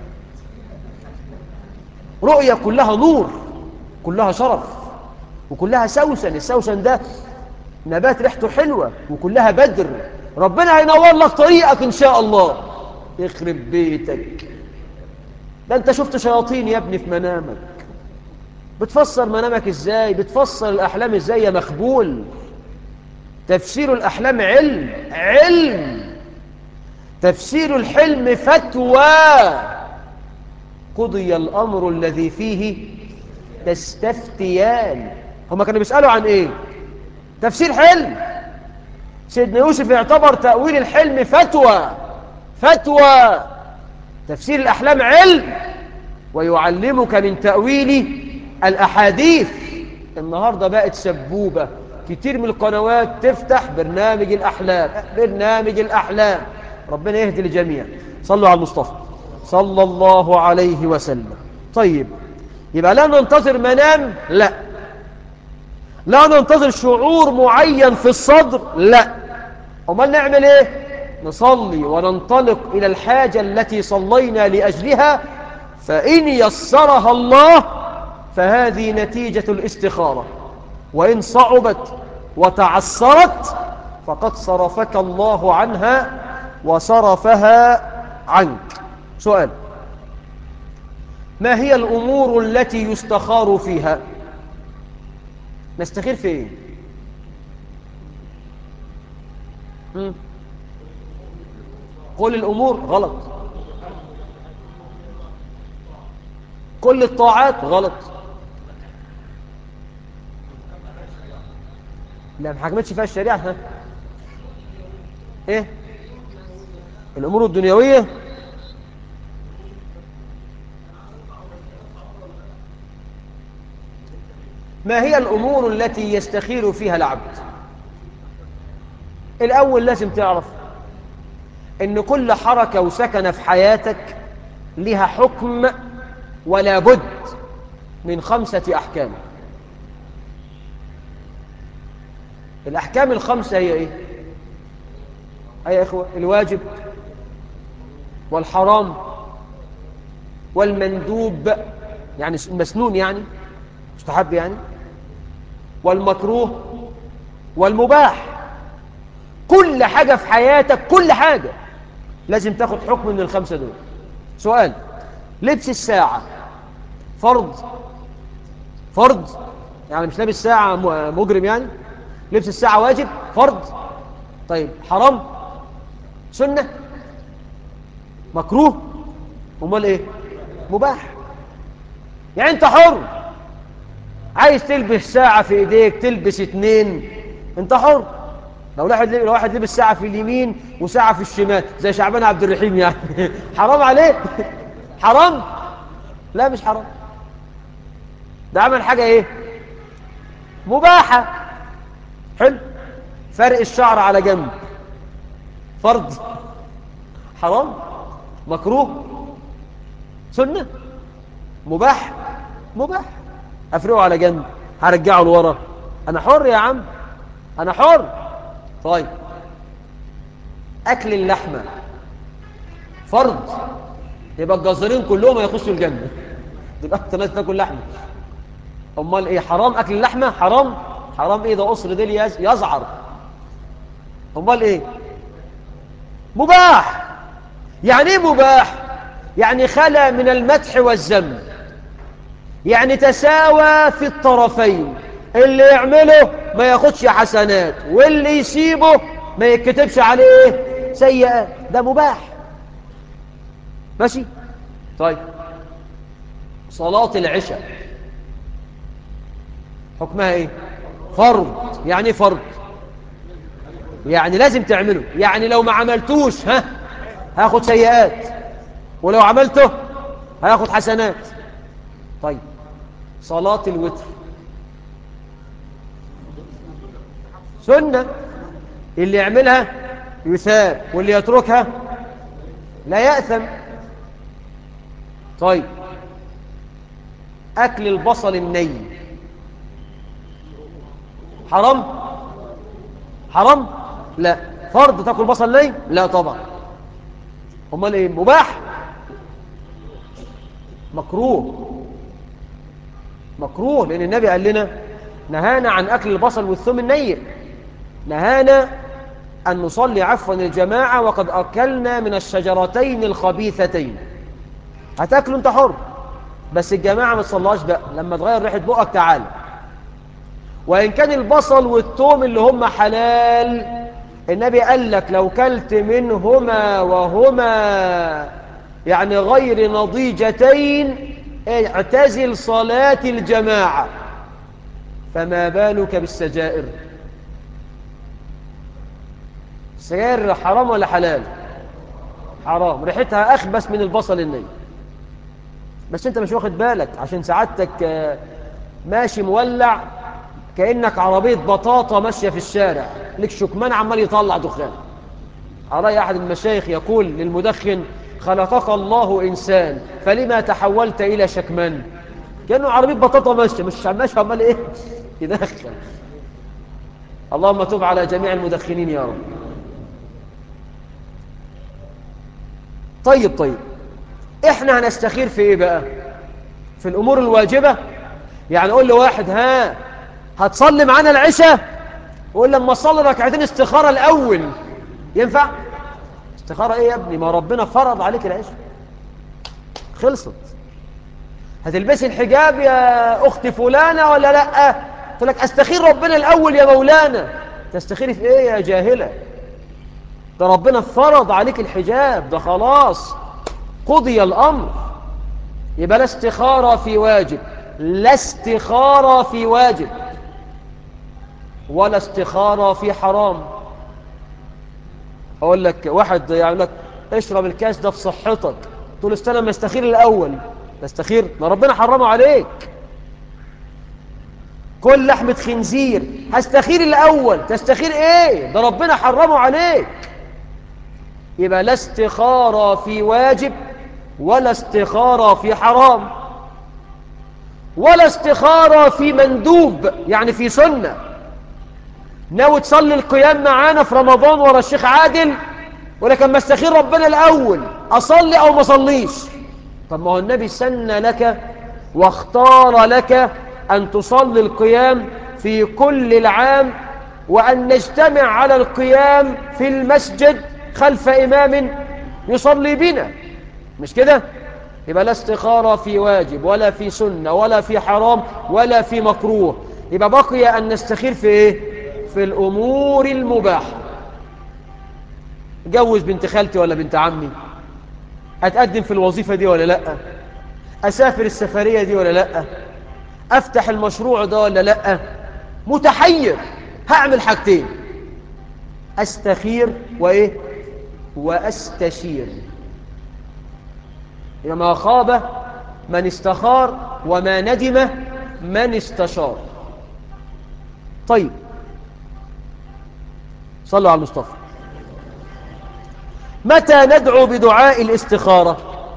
رؤية كلها نور كلها شرف وكلها سوسن السوسن ده نبات ريحته حلوة وكلها بدر ربنا هينور لك طريقك إن شاء الله يخرب بيتك ده أنت شفت شياطين يا ابني في منامك بتفسر منامك ازاي بتفسر الأحلام ازاي يا مخبول تفسير الأحلام علم علم تفسير الحلم فتوى قضي الأمر الذي فيه تستفتيان هما كانوا بيسألوا عن ايه تفسير حلم سيدنا يوسف يعتبر تأويل الحلم فتوى فتوى تفسير الأحلام علم ويعلمك من تأويل الأحاديث النهاردة بقت سبوبة كتير من القنوات تفتح برنامج الأحلام برنامج الأحلام ربنا يهدي الجميع صلوا على المصطفى صلى الله عليه وسلم طيب يبقى لا ننتظر منام لا لا ننتظر شعور معين في الصدر لا امال نعمل ايه نصلي وننطلق الى الحاجة التي صلينا لأجلها فإن يسرها الله فهذه نتيجة الاستخارة وإن صعبت وتعسرت فقد صرفك الله عنها وصرفها عنك سؤال ما هي الأمور التي يستخار فيها نستخير في ايه مم. كل الأمور غلط كل الطاعات غلط لا ما حكمتش فيها الشريعة ها ايه الأمور الدنيوية ما هي الأمور التي يستخير فيها العبد الأول لازم تعرف ان كل حركة وسكنة في حياتك لها حكم ولا بد من خمسة أحكام الأحكام الخمسة هي إيه؟ أي يا إخوة الواجب والحرام والمندوب يعني المسنون يعني مستحب يعني والمكروه والمباح كل حاجة في حياتك كل حاجة لازم تاخد حكم من الخمسة دول سؤال لبس الساعة فرض فرض يعني مش لابس ساعة مجرم يعني لبس الساعة واجب فرض طيب حرام سنة مكروه امال ايه مباح يعني انت حر عايز تلبس ساعة في ايديك تلبس اتنين انت حر لو واحد لو واحد لبس ساعة في اليمين وساعة في الشمال زي شعبان عبد الرحيم يعني حرام عليه حرام لا مش حرام ده عمل حاجة ايه مباحة حلو فرق الشعر على جنب فرض حرام مكروه سنة مباح مباح افرقه على جنب هرجعه لورا انا حر يا عم انا حر طيب اكل اللحمة فرض يبقى الجزارين كلهم هيخشوا الجنة يبقى انت لازم تاكل لحمة امال ايه حرام اكل اللحمة حرام حرام ايه ده قصر ديل يزعر امال ايه مباح يعني ايه مباح يعني خلى من المدح والذم يعني تساوى في الطرفين اللي يعمله ما ياخدش حسنات واللي يسيبه ما يتكتبش عليه سيئات ده مباح ماشي طيب صلاة العشاء حكمها ايه فرض يعني ايه فرض يعني لازم تعمله يعني لو ما عملتوش ها هاخد سيئات ولو عملته هاخد حسنات طيب صلاة الوتر سنة اللي يعملها يثاب واللي يتركها لا يأثم طيب أكل البصل الني حرام حرام لا فرض تاكل بصل ني لا طبعا امال ايه مباح مكروه مكروه لان النبي قال لنا نهانا عن اكل البصل والثوم الني نهانا ان نصلي عفوا الجماعه وقد اكلنا من الشجرتين الخبيثتين هتاكلوا انت حر بس الجماعة ما تصلاش بقى لما تغير ريحة بقك تعال وإن كان البصل والثوم اللي هم حلال النبي قال لك لو كلت منهما وهما يعني غير نضيجتين اعتزل صلاة الجماعة فما بالك بالسجائر السجائر حرام ولا حلال حرام ريحتها أخبث من البصل الني بس انت مش واخد بالك عشان سعادتك آه، ماشي مولع كأنك عربية بطاطا ماشية في الشارع لك شكمان عمال يطلع دخان على أحد المشايخ يقول للمدخن خلقك الله إنسان فلما تحولت إلى شكمان كأنه عربية بطاطا ماشية مش ماشية عمال إيه يدخن اللهم تب على جميع المدخنين يا رب طيب طيب احنا هنستخير في ايه بقى في الامور الواجبة يعني قول لواحد ها هتصلي معانا العشاء وقول لما تصلي ركعتين استخارة الاول ينفع استخارة ايه يا ابني ما ربنا فرض عليك العشاء خلصت هتلبسي الحجاب يا اخت فلانة ولا لا قلت لك استخير ربنا الاول يا مولانا تستخيري في ايه يا جاهلة ده ربنا فرض عليك الحجاب ده خلاص قضي الأمر يبقى لا استخارة في واجب لا استخارة في واجب ولا استخارة في حرام أقول لك واحد يقول لك اشرب الكاس ده في صحتك طول السنة ما استخير الأول تستخير ما ربنا حرمه عليك كل لحمة خنزير هستخير الأول تستخير ايه ده ربنا حرمه عليك يبقى لا استخارة في واجب ولا استخارة في حرام ولا استخارة في مندوب يعني في سنة ناوي تصلي القيام معانا في رمضان ورا الشيخ عادل ولكن ما استخير ربنا الأول أصلي أو ما صليش طب ما هو النبي سن لك واختار لك أن تصلي القيام في كل العام وأن نجتمع على القيام في المسجد خلف إمام يصلي بنا مش كده يبقى لا استخارة في واجب ولا في سنة ولا في حرام ولا في مكروه يبقى بقي أن نستخير في إيه في الأمور المباحة جوز بنت خالتي ولا بنت عمي أتقدم في الوظيفة دي ولا لأ أسافر السفرية دي ولا لأ أفتح المشروع ده ولا لأ متحير هعمل حاجتين أستخير وإيه وأستشير إذا ما خاب من استخار وما ندم من استشار طيب صلوا على المصطفى متى ندعو بدعاء الاستخارة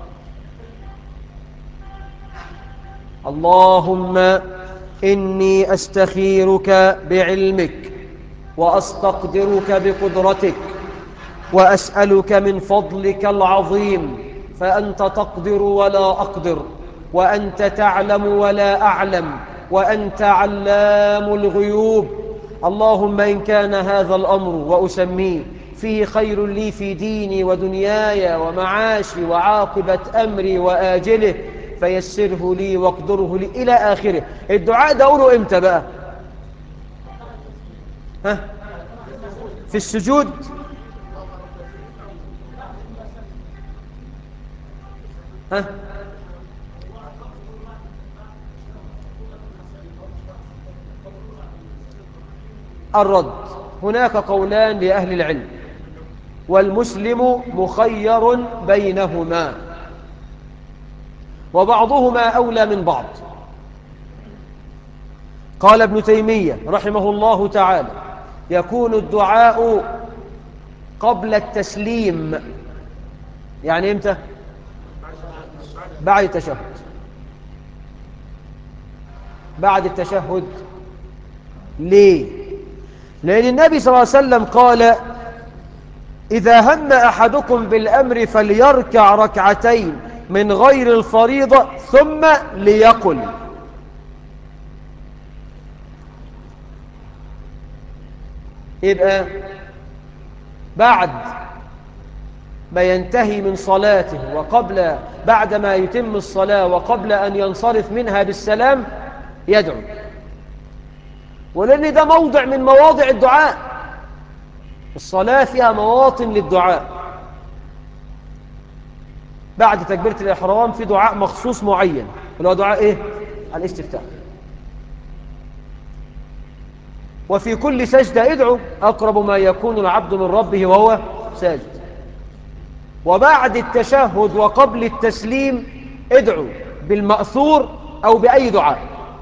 اللهم إني أستخيرك بعلمك وأستقدرك بقدرتك وأسألك من فضلك العظيم فأنت تقدر ولا أقدر وأنت تعلم ولا أعلم وأنت علام الغيوب اللهم إن كان هذا الأمر وأسميه فيه خير لي في ديني ودنياي ومعاشي وعاقبة أمري وآجله فيسره لي واقدره لي إلى آخره الدعاء ده أقوله إمتى بقى ها في السجود ها الرد هناك قولان لأهل العلم والمسلم مخير بينهما وبعضهما أولى من بعض قال ابن تيمية رحمه الله تعالى يكون الدعاء قبل التسليم يعني امتى بعد التشهد بعد التشهد ليه لأن النبي صلى الله عليه وسلم قال إذا هم أحدكم بالأمر فليركع ركعتين من غير الفريضة ثم ليقل يبقى بعد ما ينتهي من صلاته وقبل بعد ما يتم الصلاة وقبل أن ينصرف منها بالسلام يدعو ولأن ده موضع من مواضع الدعاء الصلاة فيها مواطن للدعاء بعد تكبيرة الإحرام في دعاء مخصوص معين اللي هو دعاء إيه؟ الاستفتاح وفي كل سجدة ادعو أقرب ما يكون العبد من ربه وهو ساجد وبعد التشهد وقبل التسليم ادعو بالمأثور أو بأي دعاء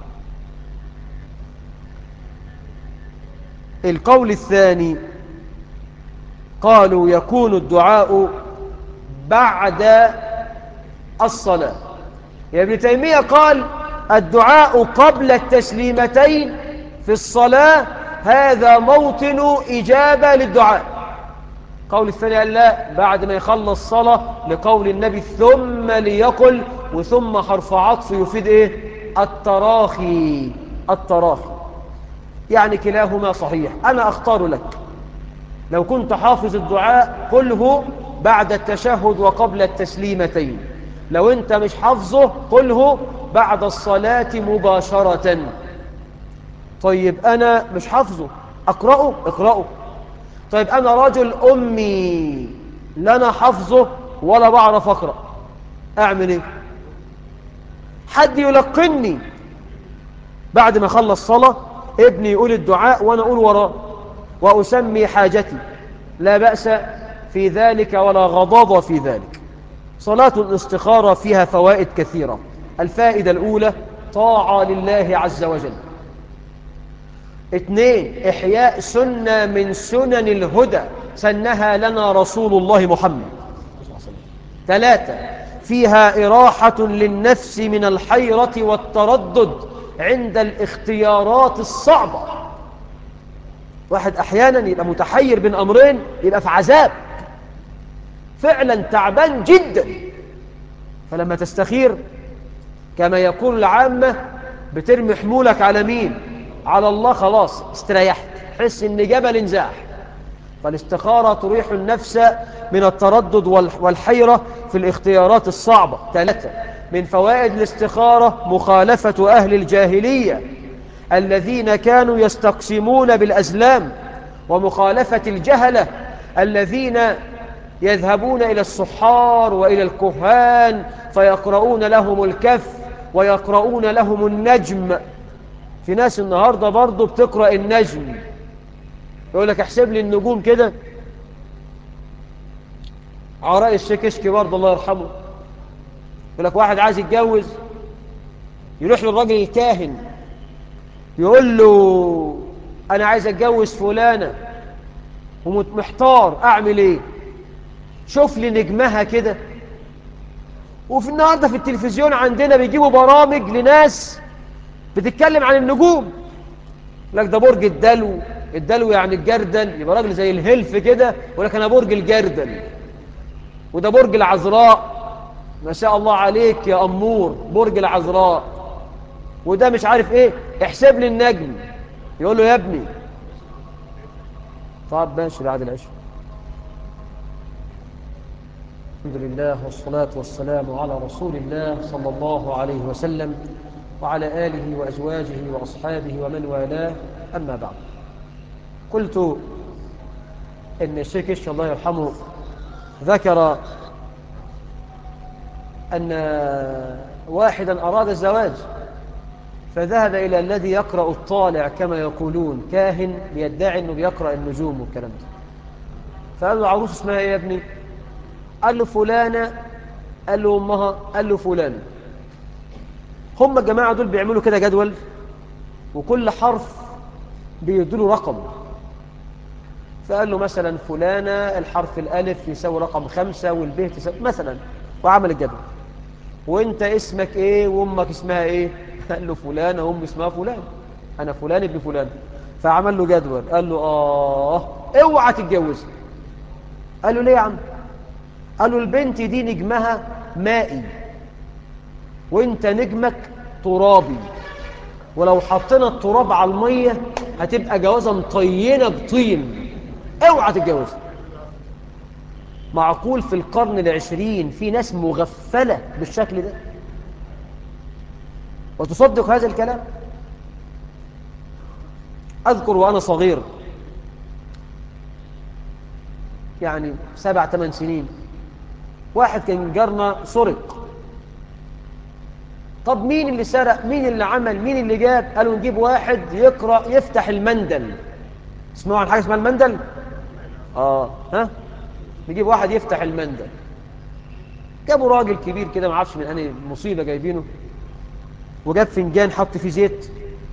القول الثاني قالوا يكون الدعاء بعد الصلاة يا ابن تيمية قال الدعاء قبل التسليمتين في الصلاة هذا موطن إجابة للدعاء قول الثاني قال لا بعد ما يخلص صلاة لقول النبي ثم ليقل وثم حرف عطف يفيد ايه التراخي التراخي يعني كلاهما صحيح أنا أختار لك لو كنت حافظ الدعاء قله بعد التشهد وقبل التسليمتين لو انت مش حافظه قله بعد الصلاة مباشرة طيب أنا مش حافظه أقرأه اقرأه طيب أنا رجل أمي لا أنا حافظه ولا بعرف أقرأ أعمل إيه حد يلقني بعد ما خلص صلاة ابني يقول الدعاء وأنا أقول وراه وأسمي حاجتي لا بأس في ذلك ولا غضاض في ذلك صلاة الاستخارة فيها فوائد كثيرة الفائدة الأولى طاعة لله عز وجل اثنين إحياء سنة من سنن الهدى سنها لنا رسول الله محمد ثلاثة فيها إراحة للنفس من الحيرة والتردد عند الاختيارات الصعبة واحد أحيانا يبقى متحير بين أمرين يبقى في عذاب فعلا تعبان جدا فلما تستخير كما يقول العامة بترمي حمولك على مين على الله خلاص استريحت حس ان جبل انزاح فالاستخارة تريح النفس من التردد والحيرة في الاختيارات الصعبة ثلاثة من فوائد الاستخارة مخالفة أهل الجاهلية الذين كانوا يستقسمون بالأزلام ومخالفة الجهلة الذين يذهبون إلى الصحار وإلى الكهان فيقرؤون لهم الكف ويقرؤون لهم النجم في ناس النهاردة برضو بتقرأ النجم يقول لك احسب لي النجوم كده عراء الشكشكي برضو الله يرحمه يقول لك واحد عايز يتجوز يروح للراجل الكاهن يقول له أنا عايز أتجوز فلانة ومحتار أعمل إيه شوف لي نجمها كده وفي النهاردة في التلفزيون عندنا بيجيبوا برامج لناس بتتكلم عن النجوم لك ده برج الدلو الدلو يعني الجردل يبقى راجل زي الهلف كده ولك أنا برج الجردل وده برج العذراء ما شاء الله عليك يا أمور برج العذراء وده مش عارف ايه احسب لي النجم يقول له يا ابني طب ماشي بعد العشاء الحمد لله والصلاة والسلام على رسول الله صلى الله عليه وسلم وعلى آله وأزواجه وأصحابه ومن والاه أما بعد قلت إن الشيخ إيش الله يرحمه ذكر أن واحدا أراد الزواج فذهب إلى الذي يقرأ الطالع كما يقولون كاهن بيدعي أنه بيقرأ النجوم والكلام ده فقال له عروس اسمها إيه يا ابني قال له فلانة قال له أمها قال له فلانة هم الجماعة دول بيعملوا كده جدول وكل حرف بيدوا رقم فقال له مثلا فلانة الحرف الألف يساوي رقم خمسة والبه تساوي مثلا وعمل الجدول وانت اسمك ايه وامك اسمها ايه قال له فلان وام اسمها فلان انا فلان ابن فلان فعمل له جدول قال له اه اوعى تتجوز قال له ليه يا عم قال له البنت دي نجمها مائي وانت نجمك ترابي ولو حطينا التراب على المية هتبقى جوازة مطينة بطين اوعى تتجوز معقول في القرن العشرين في ناس مغفلة بالشكل ده وتصدق هذا الكلام أذكر وأنا صغير يعني سبع ثمان سنين واحد كان جارنا سرق طب مين اللي سرق مين اللي عمل مين اللي جاب قالوا نجيب واحد يقرأ يفتح المندل اسمعوا عن حاجة اسمها المندل اه ها نجيب واحد يفتح المندل جابوا راجل كبير كده ما عارفش من انهي مصيبه جايبينه وجاب فنجان حط فيه زيت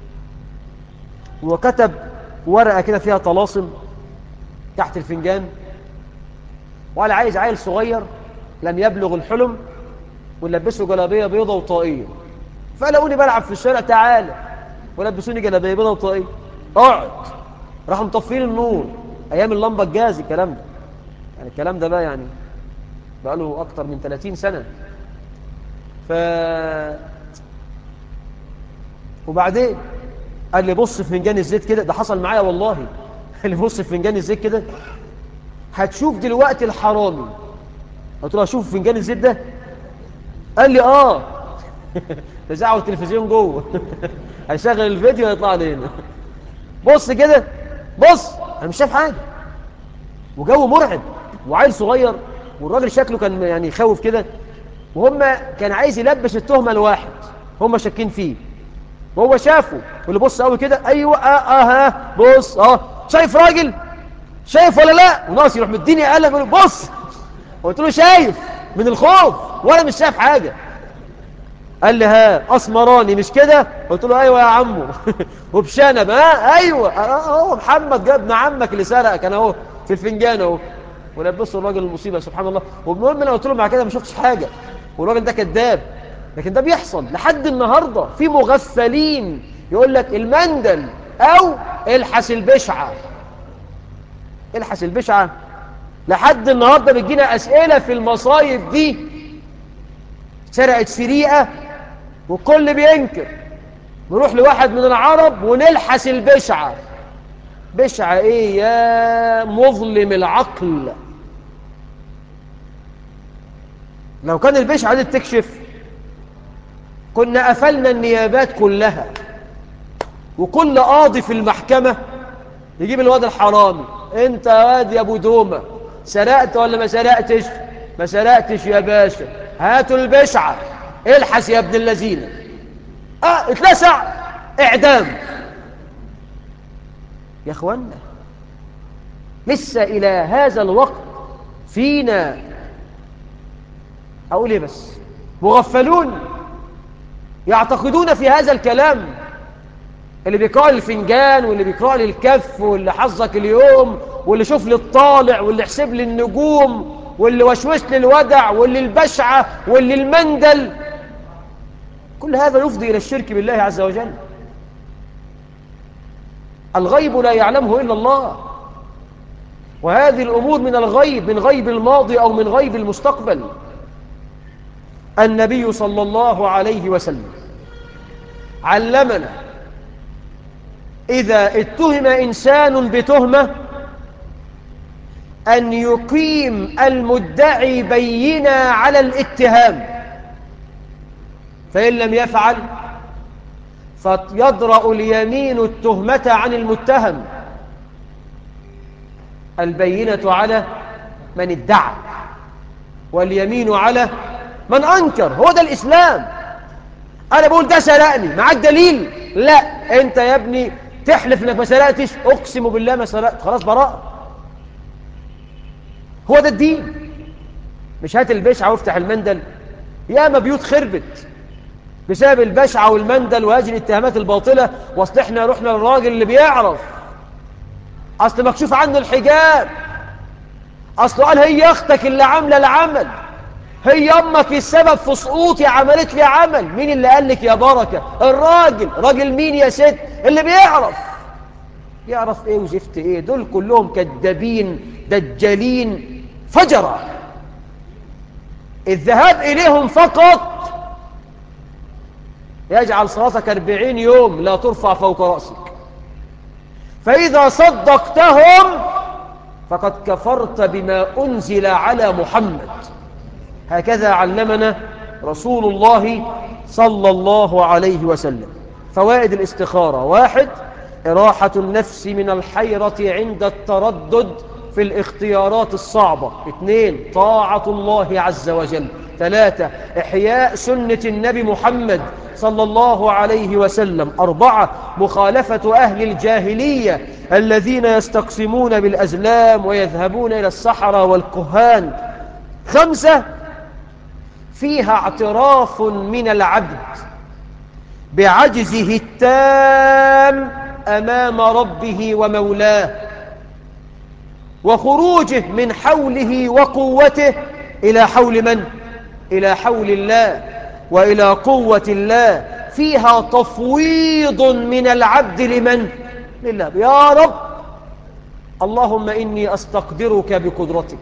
وكتب ورقه كده فيها طلاسم تحت الفنجان وقال عايز عيل صغير لم يبلغ الحلم ونلبسه جلابيه بيضه وطاقيه فلقوني بلعب في الشارع تعالى ولبسوني جلابيه بيضه وطاقيه اقعد راحوا مطفين النور ايام اللمبه الجاز الكلام ده يعني الكلام ده بقى يعني بقى له اكتر من 30 سنه ف وبعدين قال لي بص في فنجان الزيت كده ده حصل معايا والله قال لي بص في فنجان الزيت كده هتشوف دلوقتي الحرامي قلت له اشوف فنجان الزيت ده قال لي اه تزعوا التلفزيون جوه هيشغل الفيديو هيطلع لي هنا بص كده بص انا مش شايف حاجه وجو مرعب وعيل صغير والراجل شكله كان يعني يخوف كده وهم كان عايز يلبس التهمه لواحد هم شاكين فيه وهو شافه واللي بص قوي كده ايوه اه اه ها بص اه شايف راجل شايف ولا لا وناقص يروح مديني قلم يقول بص قلت له شايف من الخوف ولا مش شايف حاجه قال لي ها اسمراني مش كده قلت له ايوه يا عمو وبشنب ها ايوه اهو محمد جاب ابن عمك اللي سرقك انا اهو في الفنجان اهو ولبسه الراجل المصيبه سبحان الله والمهم انا قلت له مع كده ما شفتش حاجه والراجل ده كذاب لكن ده بيحصل لحد النهارده في مغفلين يقول لك المندل او الحس البشعه الحس البشعه لحد النهارده بتجينا اسئله في المصايب دي سرقت سريقه والكل بينكر نروح لواحد من العرب ونلحس البشعه بشعه ايه يا مظلم العقل لو كان البشعه دي تكشف كنا قفلنا النيابات كلها وكل قاضي في المحكمة يجيب الواد الحرامي انت يا واد يا ابو دومة سرقت ولا ما سرقتش ما سرقتش يا باشا هاتوا البشعة الحس يا ابن اللذينة اه اتلسع اعدام يا اخوانا لسه الى هذا الوقت فينا اقول ايه بس مغفلون يعتقدون في هذا الكلام اللي بيقرأ لي الفنجان واللي بيقرأ لي الكف واللي حظك اليوم واللي شوف لي الطالع واللي حسب لي النجوم واللي وشوش لي الودع واللي البشعة واللي المندل كل هذا يفضي إلى الشرك بالله عز وجل الغيب لا يعلمه إلا الله وهذه الأمور من الغيب من غيب الماضي أو من غيب المستقبل النبي صلى الله عليه وسلم علمنا إذا اتهم إنسان بتهمة أن يقيم المدعي بينا على الاتهام فإن لم يفعل فيضرأ اليمين التهمة عن المتهم البينة على من ادعى واليمين على من أنكر هو ده الإسلام أنا بقول ده سرقني معاك دليل لا أنت يا ابني تحلف انك ما سرقتش اقسم بالله ما سرقت خلاص براء هو ده الدين مش هات البشعة وافتح المندل ياما بيوت خربت بسبب البشعة والمندل وهذه الاتهامات الباطلة واصل احنا رحنا للراجل اللي بيعرف اصل مكشوف عنه الحجاب اصله قال هي اختك اللي عاملة العمل هي امك السبب في سقوطي عملت لي عمل مين اللي قال لك يا بركة الراجل راجل مين يا ست اللي بيعرف يعرف ايه وزفت ايه دول كلهم كذابين دجالين فجرة الذهاب اليهم فقط يجعل صلاتك أربعين يوم لا ترفع فوق رأسك فإذا صدقتهم فقد كفرت بما أنزل على محمد هكذا علمنا رسول الله صلى الله عليه وسلم فوائد الاستخارة واحد إراحة النفس من الحيرة عند التردد في الاختيارات الصعبة اثنين طاعة الله عز وجل ثلاثة إحياء سنة النبي محمد صلى الله عليه وسلم أربعة مخالفة أهل الجاهلية الذين يستقسمون بالأزلام ويذهبون إلى الصحراء والكهان خمسة فيها اعتراف من العبد بعجزه التام أمام ربه ومولاه وخروجه من حوله وقوته إلى حول من؟ إلى حول الله وإلى قوة الله فيها تفويض من العبد لمن؟ لله يا رب اللهم إني أستقدرك بقدرتك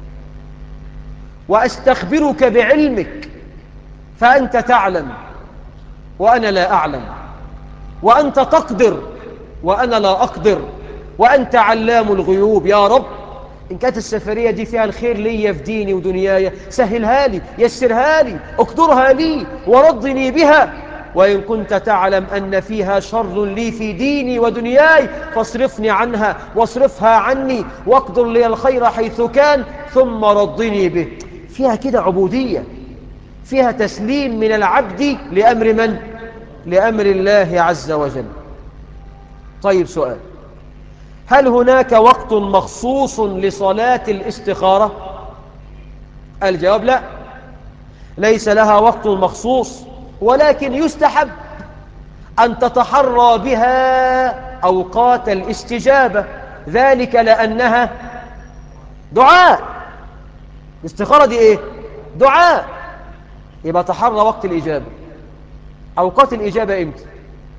وأستخبرك بعلمك فأنت تعلم وأنا لا أعلم وأنت تقدر وأنا لا أقدر وأنت علام الغيوب يا رب إن كانت السفرية دي فيها الخير لي في ديني ودنياي سهلها لي يسرها لي اقدرها لي ورضني بها وإن كنت تعلم أن فيها شر لي في ديني ودنياي فاصرفني عنها واصرفها عني واقدر لي الخير حيث كان ثم رضني به فيها كده عبودية فيها تسليم من العبد لأمر من؟ لأمر الله عز وجل طيب سؤال هل هناك وقت مخصوص لصلاة الاستخارة؟ الجواب لا ليس لها وقت مخصوص ولكن يستحب أن تتحرى بها أوقات الاستجابة ذلك لأنها دعاء الاستخارة دي إيه؟ دعاء يبقى تحرى وقت الإجابة أوقات الإجابة إمتى؟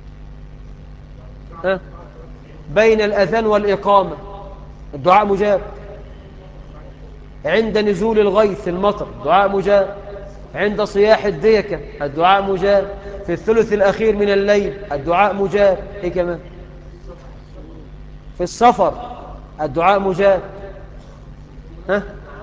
أه؟ بين الأذان والإقامة الدعاء مجاب عند نزول الغيث المطر الدعاء مجاب عند صياح الديكة الدعاء مجاب في الثلث الأخير من الليل الدعاء مجاب إيه كمان في السفر الدعاء مجاب ها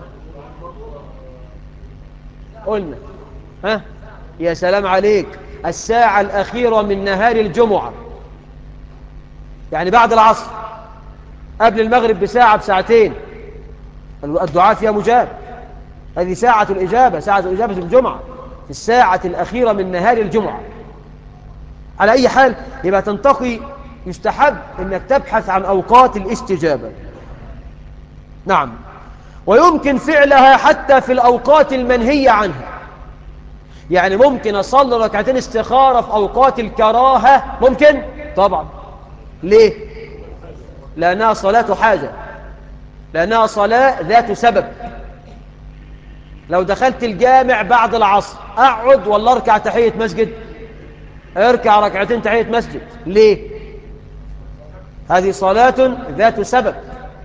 قلنا ها يا سلام عليك الساعة الأخيرة من نهار الجمعة يعني بعد العصر قبل المغرب بساعة بساعتين الدعاء فيها مجاب هذه ساعة الإجابة ساعة الإجابة الجمعة في الساعة الأخيرة من نهار الجمعة على أي حال يبقى تنتقي يستحب أنك تبحث عن أوقات الاستجابة نعم ويمكن فعلها حتى في الأوقات المنهية عنها يعني ممكن أصلي ركعتين استخارة في أوقات الكراهة ممكن طبعا ليه لأنها صلاة حاجة لأنها صلاة ذات سبب لو دخلت الجامع بعد العصر أقعد ولا أركع تحية مسجد اركع ركعتين تحية مسجد ليه هذه صلاة ذات سبب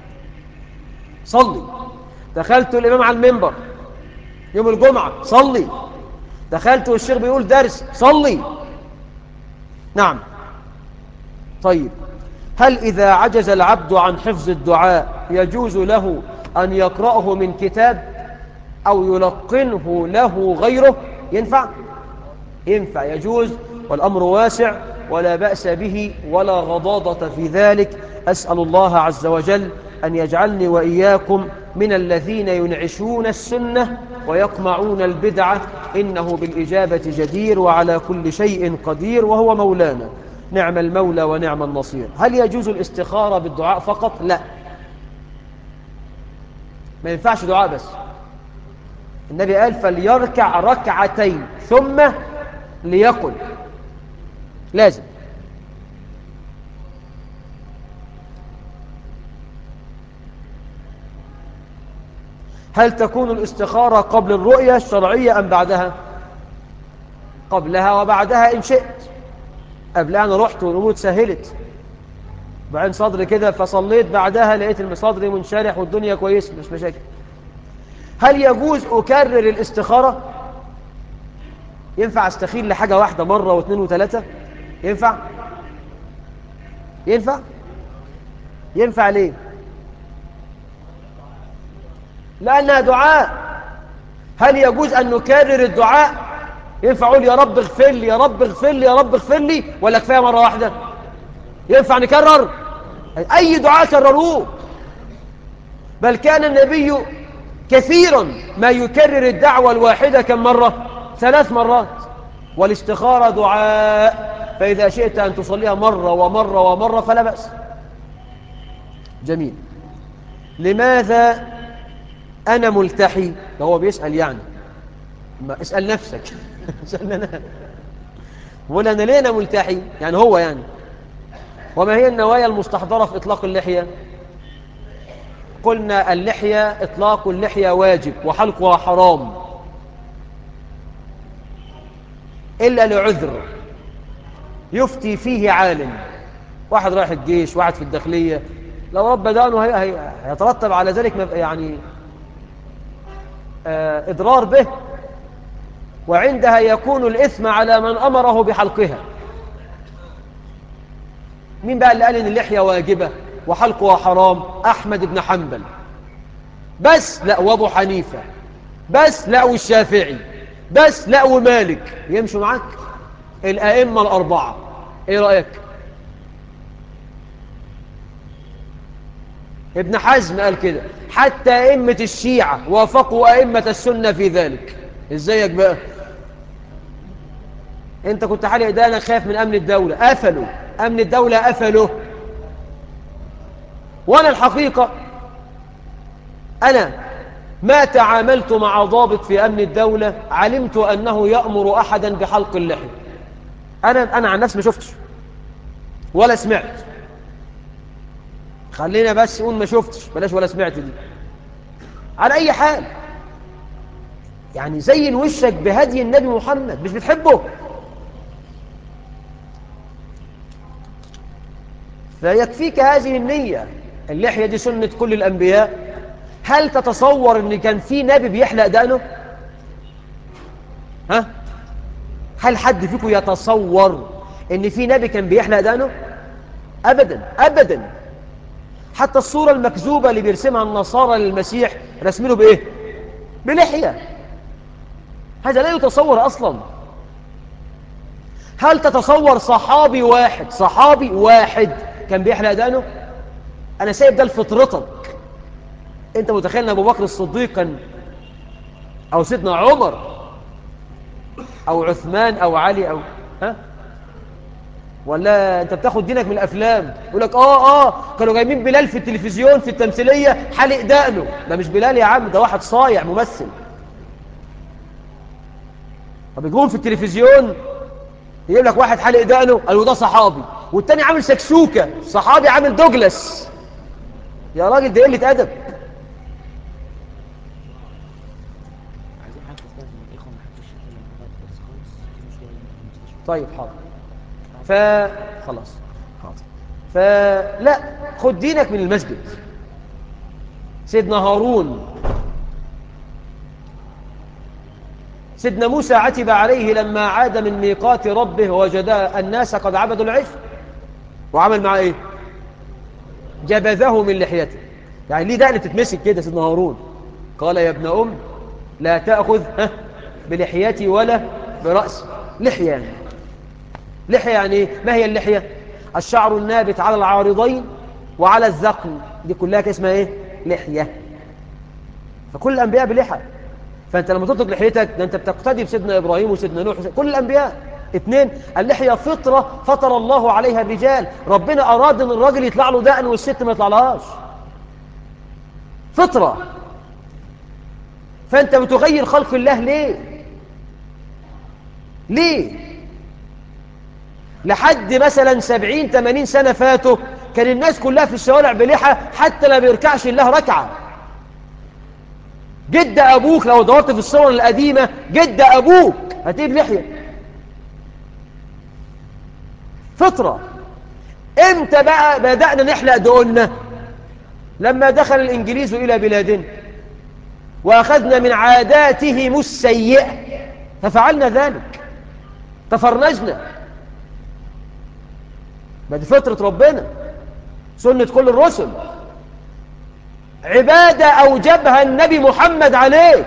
صلي دخلت الإمام على المنبر يوم الجمعة صلي دخلت والشيخ بيقول درس صلي نعم طيب هل إذا عجز العبد عن حفظ الدعاء يجوز له أن يقرأه من كتاب أو يلقنه له غيره ينفع ينفع يجوز والأمر واسع ولا بأس به ولا غضاضة في ذلك أسأل الله عز وجل أن يجعلني وإياكم من الذين ينعشون السنة ويقمعون البدعة إنه بالإجابة جدير وعلى كل شيء قدير وهو مولانا نعم المولى ونعم النصير هل يجوز الاستخارة بالدعاء فقط؟ لا ما ينفعش دعاء بس النبي قال فليركع ركعتين ثم ليقل لازم هل تكون الاستخارة قبل الرؤية الشرعية أم بعدها قبلها وبعدها إن شئت قبلها أنا رحت والأمور سهلت بعدين صدري كده فصليت بعدها لقيت صدري منشرح والدنيا كويسة مش مشاكل هل يجوز أكرر الاستخارة ينفع استخير لحاجة واحدة مرة واثنين وثلاثة ينفع ينفع ينفع ليه لأنها دعاء هل يجوز أن نكرر الدعاء ينفع أقول يا رب اغفر لي يا رب اغفر لي يا رب اغفر لي ولا كفاية مرة واحدة ينفع نكرر أي دعاء كرروه بل كان النبي كثيرا ما يكرر الدعوة الواحدة كم مرة ثلاث مرات والاستخارة دعاء فإذا شئت أن تصليها مرة ومرة ومرة فلا بأس جميل لماذا أنا ملتحي ده هو بيسأل يعني ما اسأل نفسك اسأل أنا بقول أنا ليه أنا ملتحي يعني هو يعني وما هي النوايا المستحضرة في إطلاق اللحية قلنا اللحية إطلاق اللحية واجب وحلقها حرام إلا لعذر يفتي فيه عالم واحد رايح الجيش واحد في الداخلية لو رب دانه هي هي هيترتب على ذلك يعني آه إضرار به وعندها يكون الإثم على من أمره بحلقها مين بقى اللي قال إن اللحية واجبة وحلقها حرام أحمد بن حنبل بس لا وابو حنيفة بس لا والشافعي بس لا ومالك يمشوا معاك الأئمة الأربعة إيه رأيك ابن حزم قال كده حتى أئمة الشيعة وافقوا أئمة السنة في ذلك ازيك بقى انت كنت حالي ايدانا خايف من أمن الدولة قفلوا أمن الدولة قفلوا وأنا الحقيقة أنا ما تعاملت مع ضابط في أمن الدولة علمت أنه يأمر أحدا بحلق اللحية أنا, أنا عن نفسي ما شفتش ولا سمعت خلينا بس نقول ما شفتش بلاش ولا سمعت دي على أي حال يعني زين وشك بهدي النبي محمد مش بتحبه فيكفيك هذه النية اللحية دي سنة كل الأنبياء هل تتصور أن كان في نبي بيحلق دقنه ها هل حد فيكم يتصور أن في نبي كان بيحلق دقنه أبدا أبدا حتى الصورة المكذوبة اللي بيرسمها النصارى للمسيح رسمينه بإيه بلحية هذا لا يتصور أصلا هل تتصور صحابي واحد صحابي واحد كان بيحلق دقنه أنا سايب ده لفطرتك أنت متخيل أن أبو بكر الصديق كان أو سيدنا عمر أو عثمان أو علي أو ها ولا أنت بتاخد دينك من الأفلام يقول لك آه آه كانوا جايبين بلال في التلفزيون في التمثيلية حلق دقنه ده مش بلال يا عم ده واحد صايع ممثل طب يجون في التلفزيون يجيب لك واحد حلق دقنه قالوا ده صحابي والتاني عامل سكسوكة صحابي عامل دوجلاس يا راجل ده قلة أدب طيب حاضر فخلاص حاضر فلا خد دينك من المسجد سيدنا هارون سيدنا موسى عتب عليه لما عاد من ميقات ربه وجد الناس قد عبدوا العجل وعمل معاه ايه جبذه من لحيته يعني ليه دقن تتمسك كده سيدنا هارون قال يا ابن أم لا تأخذ ها بلحيتي ولا برأسي لحية يعني لحية يعني ايه ما هي اللحية الشعر النابت على العارضين وعلى الذقن دي كلها اسمها ايه لحية فكل الأنبياء بلحى فأنت لما تطلق لحيتك ده أنت بتقتدي بسيدنا إبراهيم وسيدنا نوح كل الأنبياء اثنين اللحية فطرة فطر الله عليها الرجال ربنا أراد أن الراجل يطلع له دقن والست ما يطلعلهاش فطرة فأنت بتغير خلق الله ليه ليه لحد مثلا سبعين تمانين سنة فاتوا كان الناس كلها في الشوارع بلحى حتى لا بيركعش الله ركعة جد أبوك لو دورت في الصور القديمة جد أبوك هتجيب لحية فطرة امتى بقى بدأنا نحلق دقنا لما دخل الإنجليز إلى بلادنا وأخذنا من عاداتهم السيئة ففعلنا ذلك تفرنجنا ما دي فطرة ربنا سنة كل الرسل عبادة أوجبها النبي محمد عليك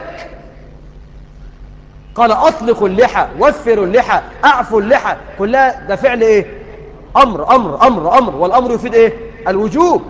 قال أطلقوا اللحى وفروا اللحى أعفوا اللحى كلها ده فعل إيه أمر أمر أمر أمر والأمر يفيد إيه الوجوب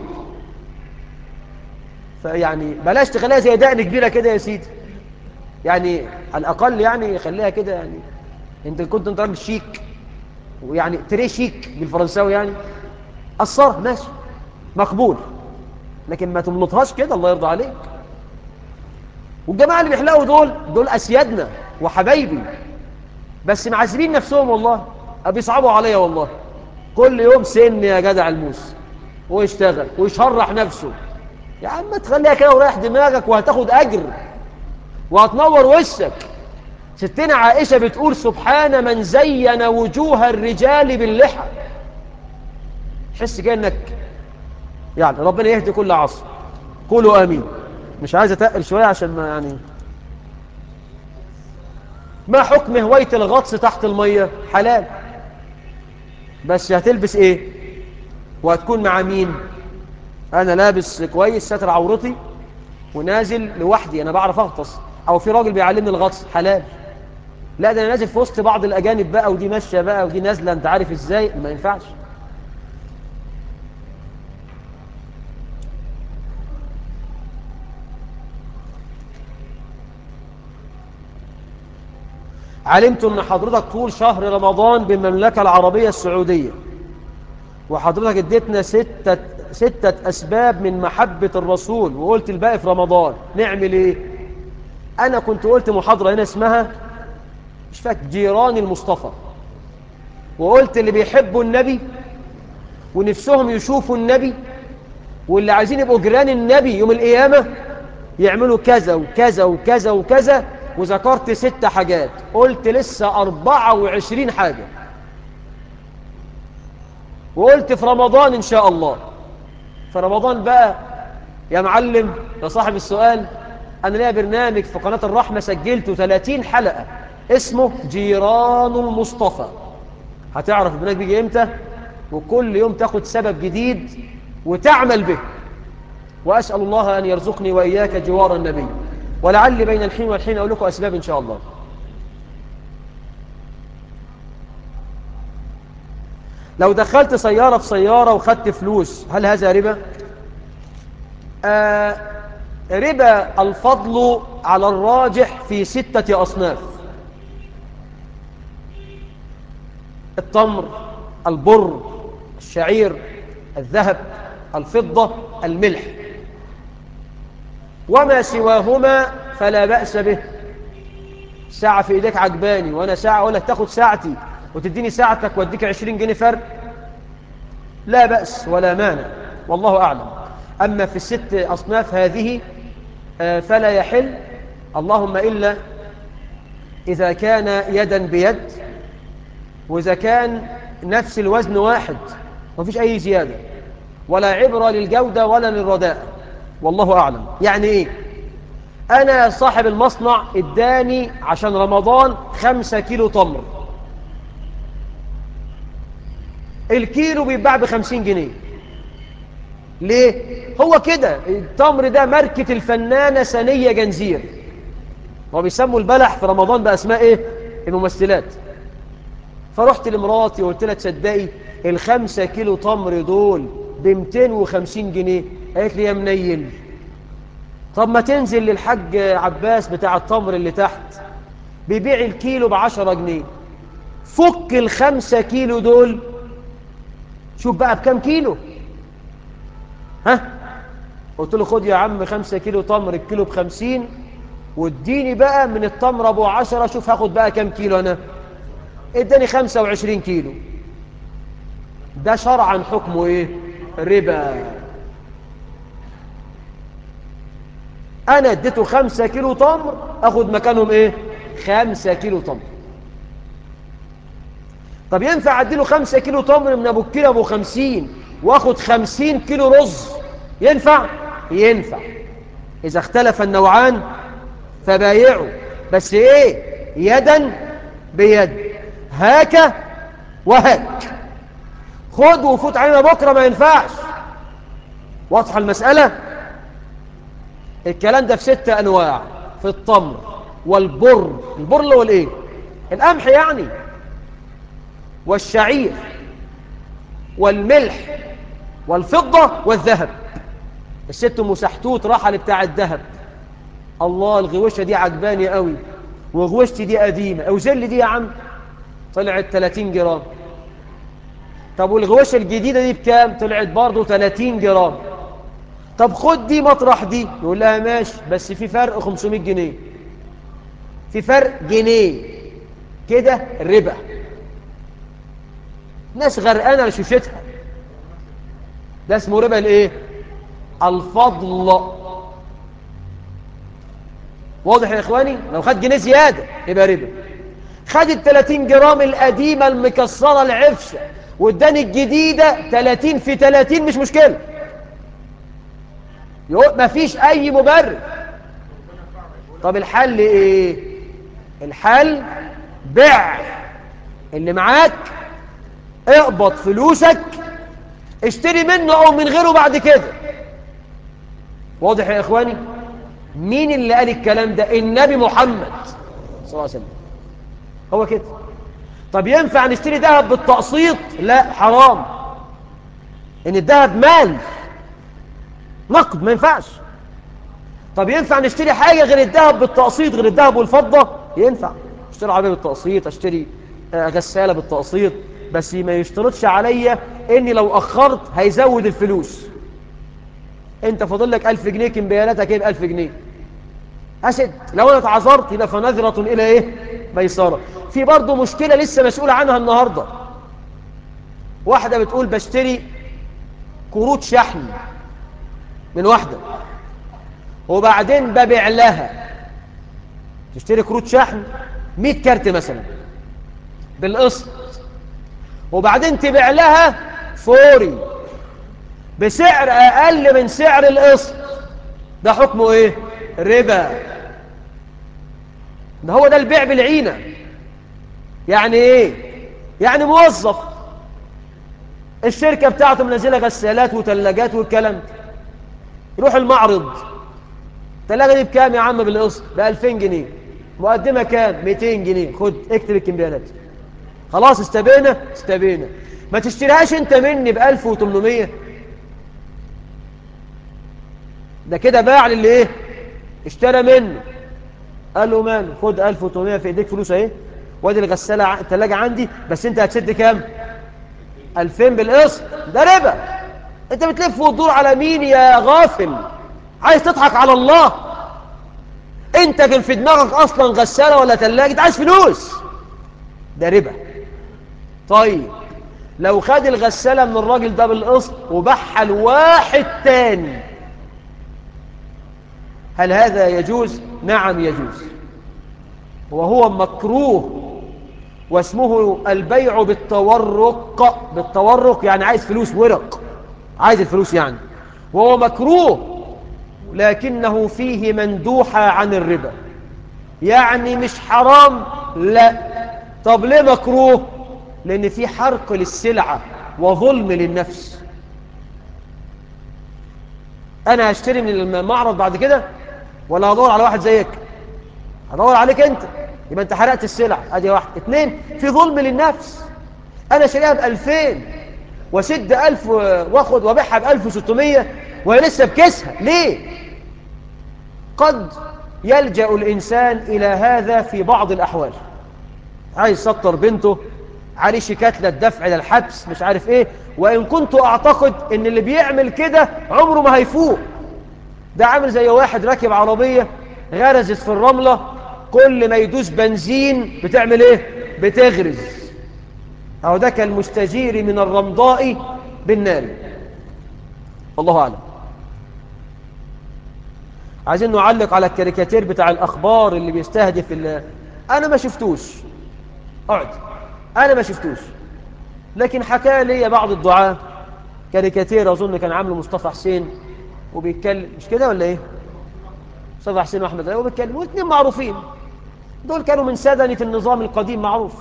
فيعني بلاش تخليها زي دقن كبيرة كده يا سيدي يعني على الأقل يعني خليها كده يعني أنت كنت أنت راجل شيك ويعني تري شيك بالفرنساوي يعني قصرها ماشي مقبول لكن ما تملطهاش كده الله يرضى عليك والجماعة اللي بيحلقوا دول دول أسيادنا وحبايبي بس معذبين نفسهم والله بيصعبوا عليا والله كل يوم سن يا جدع الموس ويشتغل ويشرح نفسه يا عم تخليها كده وريح دماغك وهتاخد أجر وهتنور وشك ستنا عائشة بتقول سبحان من زين وجوه الرجال باللحى حس كأنك يعني ربنا يهدي كل عصر قولوا آمين مش عايز أتقل شوية عشان ما يعني ما حكم هواية الغطس تحت المية حلال بس هتلبس ايه وهتكون مع مين انا لابس كويس ساتر عورتي ونازل لوحدي انا بعرف اغطس او في راجل بيعلمني الغطس حلال لا ده انا نازل في وسط بعض الاجانب بقى ودي ماشيه بقى ودي نازله انت عارف ازاي ما ينفعش علمت ان حضرتك طول شهر رمضان بالمملكة العربية السعودية وحضرتك اديتنا ستة, ستة اسباب من محبة الرسول وقلت الباقي في رمضان نعمل ايه انا كنت قلت محاضرة هنا اسمها مش فاكر جيران المصطفى وقلت اللي بيحبوا النبي ونفسهم يشوفوا النبي واللي عايزين يبقوا جيران النبي يوم القيامة يعملوا كذا وكذا وكذا وكذا وذكرت ست حاجات قلت لسه أربعة وعشرين حاجة وقلت في رمضان إن شاء الله في رمضان بقى يا معلم يا صاحب السؤال أنا ليا برنامج في قناة الرحمة سجلته 30 حلقة اسمه جيران المصطفى هتعرف البرنامج بيجي امتى وكل يوم تاخد سبب جديد وتعمل به وأسأل الله أن يرزقني وإياك جوار النبي ولعل بين الحين والحين أقول لكم أسباب إن شاء الله لو دخلت سيارة في سيارة وخدت فلوس هل هذا ربا؟ آه ربا الفضل على الراجح في ستة أصناف التمر البر الشعير الذهب الفضة الملح وما سواهما فلا بأس به ساعة في إيديك عجباني وأنا ساعة أقول لك تاخد ساعتي وتديني ساعتك واديك عشرين جنيه فرق لا بأس ولا مانع والله أعلم أما في الست أصناف هذه فلا يحل اللهم إلا إذا كان يدا بيد وإذا كان نفس الوزن واحد ومفيش أي زيادة ولا عبرة للجودة ولا للرداء والله أعلم يعني إيه أنا صاحب المصنع اداني عشان رمضان خمسة كيلو تمر الكيلو بيتباع بخمسين جنيه ليه؟ هو كده التمر ده ماركة الفنانة سنية جنزير هو بيسموا البلح في رمضان بأسماء إيه؟ الممثلات فرحت لمراتي وقلت لها تصدقي الخمسة كيلو تمر دول ب 250 جنيه قالت لي يا منيل طب ما تنزل للحاج عباس بتاع التمر اللي تحت بيبيع الكيلو ب 10 جنيه فك الخمسة كيلو دول شوف بقى بكام كيلو ها قلت له خد يا عم خمسة كيلو تمر الكيلو بخمسين واديني بقى من التمر ابو عشرة شوف هاخد بقى كام كيلو انا اداني خمسة وعشرين كيلو ده شرعا حكمه ايه ربا انا اديته خمسة كيلو تمر اخد مكانهم ايه خمسة كيلو تمر طب ينفع اديله خمسة كيلو تمر من ابو الكيلو ابو خمسين واخد خمسين كيلو رز ينفع ينفع اذا اختلف النوعان فبايعوا بس ايه يدا بيد هاك وهاك خد وفوت علينا بكرة ما ينفعش واضحة المسألة الكلام ده في ستة أنواع في التمر والبر البر اللي هو الايه القمح يعني والشعير والملح والفضة والذهب الست ام سحتوت راحة لبتاع الذهب الله الغوشة دي عجباني قوي وغوشتي دي قديمة او زل دي يا عم طلعت 30 جرام طب والغوشة الجديدة دي بكام طلعت برضه 30 جرام طب خد دي مطرح دي يقول لها ماشي بس في فرق 500 جنيه في فرق جنيه كده ربا ناس غرقانة لشوشتها ده اسمه ربا الايه الفضل واضح يا اخواني لو خد جنيه زيادة يبقى ربا خد ال 30 جرام القديمة المكسرة العفشة واداني الجديدة 30 في 30 مش مشكلة ما فيش اي مبرر طب الحل ايه الحل بيع اللي معاك اقبض فلوسك اشتري منه او من غيره بعد كده واضح يا اخواني مين اللي قال الكلام ده النبي محمد صلى الله عليه وسلم هو كده طب ينفع نشتري ذهب بالتقسيط لا حرام ان الذهب مال نقد ما ينفعش طب ينفع نشتري حاجة غير الذهب بالتقسيط غير الذهب والفضة ينفع اشتري عربية بالتقسيط اشتري غسالة بالتقسيط بس ما يشترطش عليا اني لو اخرت هيزود الفلوس انت فاضل لك 1000 جنيه كمبيالاتك يبقى 1000 جنيه اسد لو انا اتعذرت يبقى فنظرة الى ايه ميسرة في برضه مشكلة لسه مسؤول عنها النهاردة واحدة بتقول بشتري كروت شحن من واحدة وبعدين ببيع لها تشتري كروت شحن 100 كارت مثلا بالقسط وبعدين تبيع لها فوري بسعر اقل من سعر القسط ده حكمه ايه ربا ده هو ده البيع بالعينة يعني ايه يعني موظف الشركة بتاعته منزلة غسالات وثلاجات والكلام ده يروح المعرض الثلاجة دي بكام يا عم بالقسط ب 2000 جنيه مقدمة كام 200 جنيه خد اكتب الكمبيالات خلاص استبينا استبينا ما تشتريهاش انت مني ب 1800 ده كده باع للي ايه اشترى منه قال له ماله خد 1800 في ايديك فلوس اهي وادي الغسالة الثلاجة عندي بس انت هتسد كام 2000 بالقسط ده ربا انت بتلف وتدور على مين يا غافل عايز تضحك على الله انت كان في دماغك اصلا غسالة ولا ثلاجة انت عايز فلوس ده ربا طيب لو خد الغسالة من الراجل ده بالقسط وباعها لواحد تاني هل هذا يجوز؟ نعم يجوز وهو مكروه واسمه البيع بالتورق بالتورق يعني عايز فلوس ورق عايز الفلوس يعني وهو مكروه لكنه فيه مندوحة عن الربا يعني مش حرام لا طب ليه مكروه لأن في حرق للسلعة وظلم للنفس أنا هشتري من المعرض بعد كده ولا هدور على واحد زيك هدور عليك أنت يبقى أنت حرقت السلع أدي واحد اثنين في ظلم للنفس أنا شاريها بألفين وسد ألف واخد وبيعها بألف وستمية وهي لسه بكسها ليه قد يلجأ الإنسان إلى هذا في بعض الأحوال عايز سطر بنته عليه شيكات للدفع للحبس مش عارف ايه وإن كنت أعتقد إن اللي بيعمل كده عمره ما هيفوق ده عامل زي واحد راكب عربية غرزت في الرملة كل ما يدوس بنزين بتعمل ايه بتغرز أو ده كالمستجير من الرمضاء بالنار الله أعلم عايزين نعلق على الكاريكاتير بتاع الأخبار اللي بيستهدف ال... أنا ما شفتوش اقعد أنا ما شفتوش لكن حكى لي بعض الدعاة كاريكاتير أظن كان عامله مصطفى حسين وبيتكلم مش كده ولا إيه مصطفى حسين وأحمد علي وبيتكلم واثنين معروفين دول كانوا من سدنة النظام القديم معروف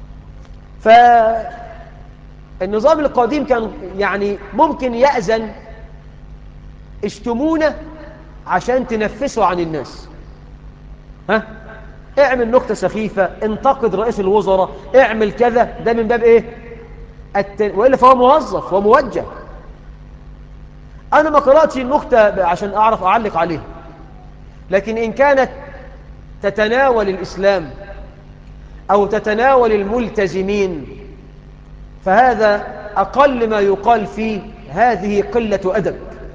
فالنظام القديم كان يعني ممكن يأذن اشتمونا عشان تنفسه عن الناس ها اعمل نكتة سخيفة انتقد رئيس الوزراء اعمل كذا ده من باب ايه الت... وإلا فهو موظف وموجه أنا ما قرأتش النكتة عشان أعرف أعلق عليها لكن إن كانت تتناول الإسلام أو تتناول الملتزمين فهذا أقل ما يقال فيه هذه قلة أدب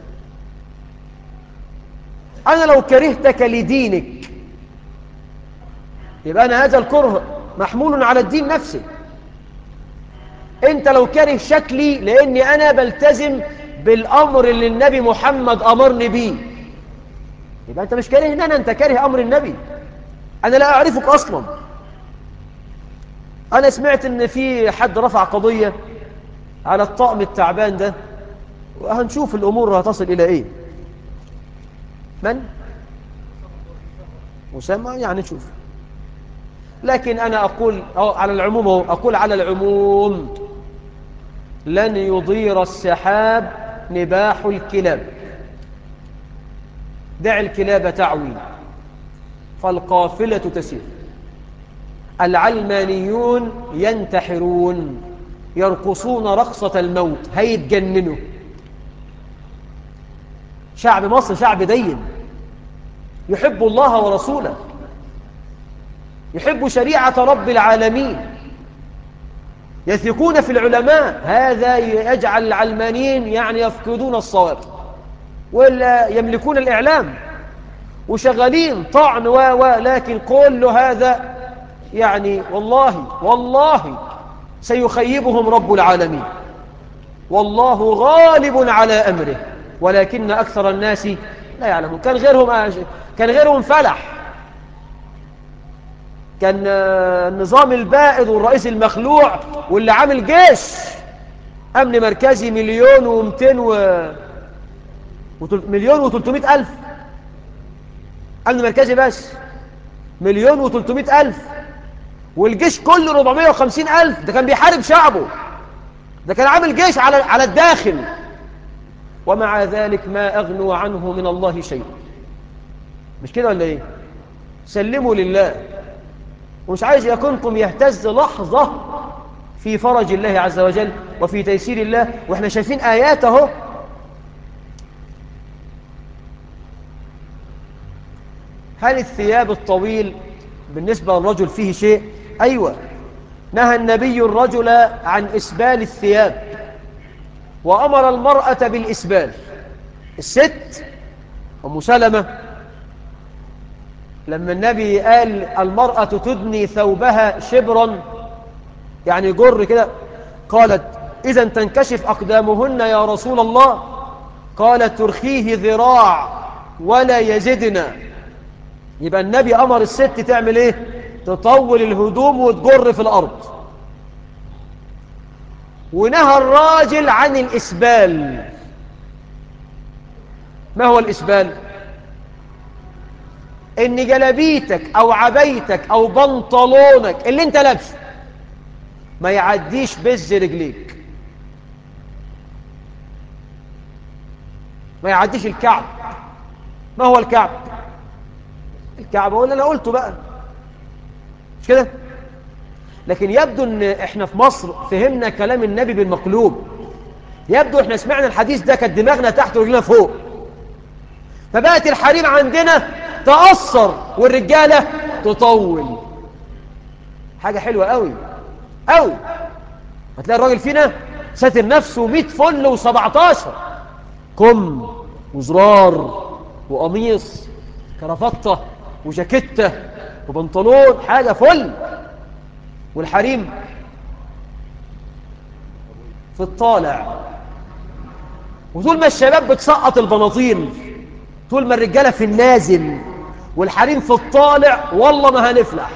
أنا لو كرهتك لدينك يبقى أنا هذا الكره محمول على الدين نفسه أنت لو كره شكلي لأني أنا بلتزم بالأمر اللي النبي محمد أمرني به يبقى أنت مش كاره أنا أنت كاره أمر النبي أنا لا أعرفك أصلا أنا سمعت أن في حد رفع قضية على الطقم التعبان ده وهنشوف الأمور هتصل إلى إيه من؟ أسامة يعني نشوف لكن أنا أقول على العموم أقول على العموم لن يضير السحاب نباح الكلاب دع الكلاب تعوي فالقافلة تسير العلمانيون ينتحرون يرقصون رقصة الموت هيتجننوا شعب مصر شعب دين يحب الله ورسوله يحب شريعة رب العالمين يثقون في العلماء هذا يجعل العلمانيين يعني يفقدون الصواب ولا يملكون الإعلام وشغالين طعن و و لكن كل هذا يعني والله والله سيخيبهم رب العالمين والله غالب على أمره ولكن أكثر الناس لا يعلمون كان غيرهم كان غيرهم فلح كان النظام البائد والرئيس المخلوع واللي عامل جيش أمن مركزي مليون ومتين و... مليون وتلتمائة ألف أمن مركزي بس مليون وتلتمائة ألف والجيش كله 450 ألف ده كان بيحارب شعبه ده كان عامل جيش على على الداخل ومع ذلك ما أغنوا عنه من الله شيء مش كده ولا إيه سلموا لله ومش عايز يكونكم يهتز لحظة في فرج الله عز وجل وفي تيسير الله وإحنا شايفين آيات اهو هل الثياب الطويل بالنسبة للرجل فيه شيء أيوة نهى النبي الرجل عن إسبال الثياب وأمر المرأة بالإسبال الست أم سلمة لما النبي قال المرأة تدني ثوبها شبرا يعني جر كده قالت إذا تنكشف أقدامهن يا رسول الله قالت ترخيه ذراع ولا يزدنا يبقى النبي أمر الست تعمل إيه تطول الهدوم وتجر في الأرض ونهى الراجل عن الإسبال ما هو الإسبال ان جلبيتك او عبيتك او بنطلونك اللي انت لابسه ما يعديش بز رجليك ما يعديش الكعب ما هو الكعب الكعب هو اللي انا قلته بقى مش كده لكن يبدو ان احنا في مصر فهمنا كلام النبي بالمقلوب يبدو احنا سمعنا الحديث ده كانت دماغنا تحت ورجلنا فوق فبقت الحريم عندنا تأثر والرجالة تطول حاجة حلوة قوي قوي هتلاقي الراجل فينا ساتر نفسه 100 فل و17 كم وزرار وقميص كرافطة وجاكيتة وبنطلون حاجة فل والحريم في الطالع وطول ما الشباب بتسقط البناطيل طول ما الرجالة في النازل والحريم في الطالع والله ما هنفلح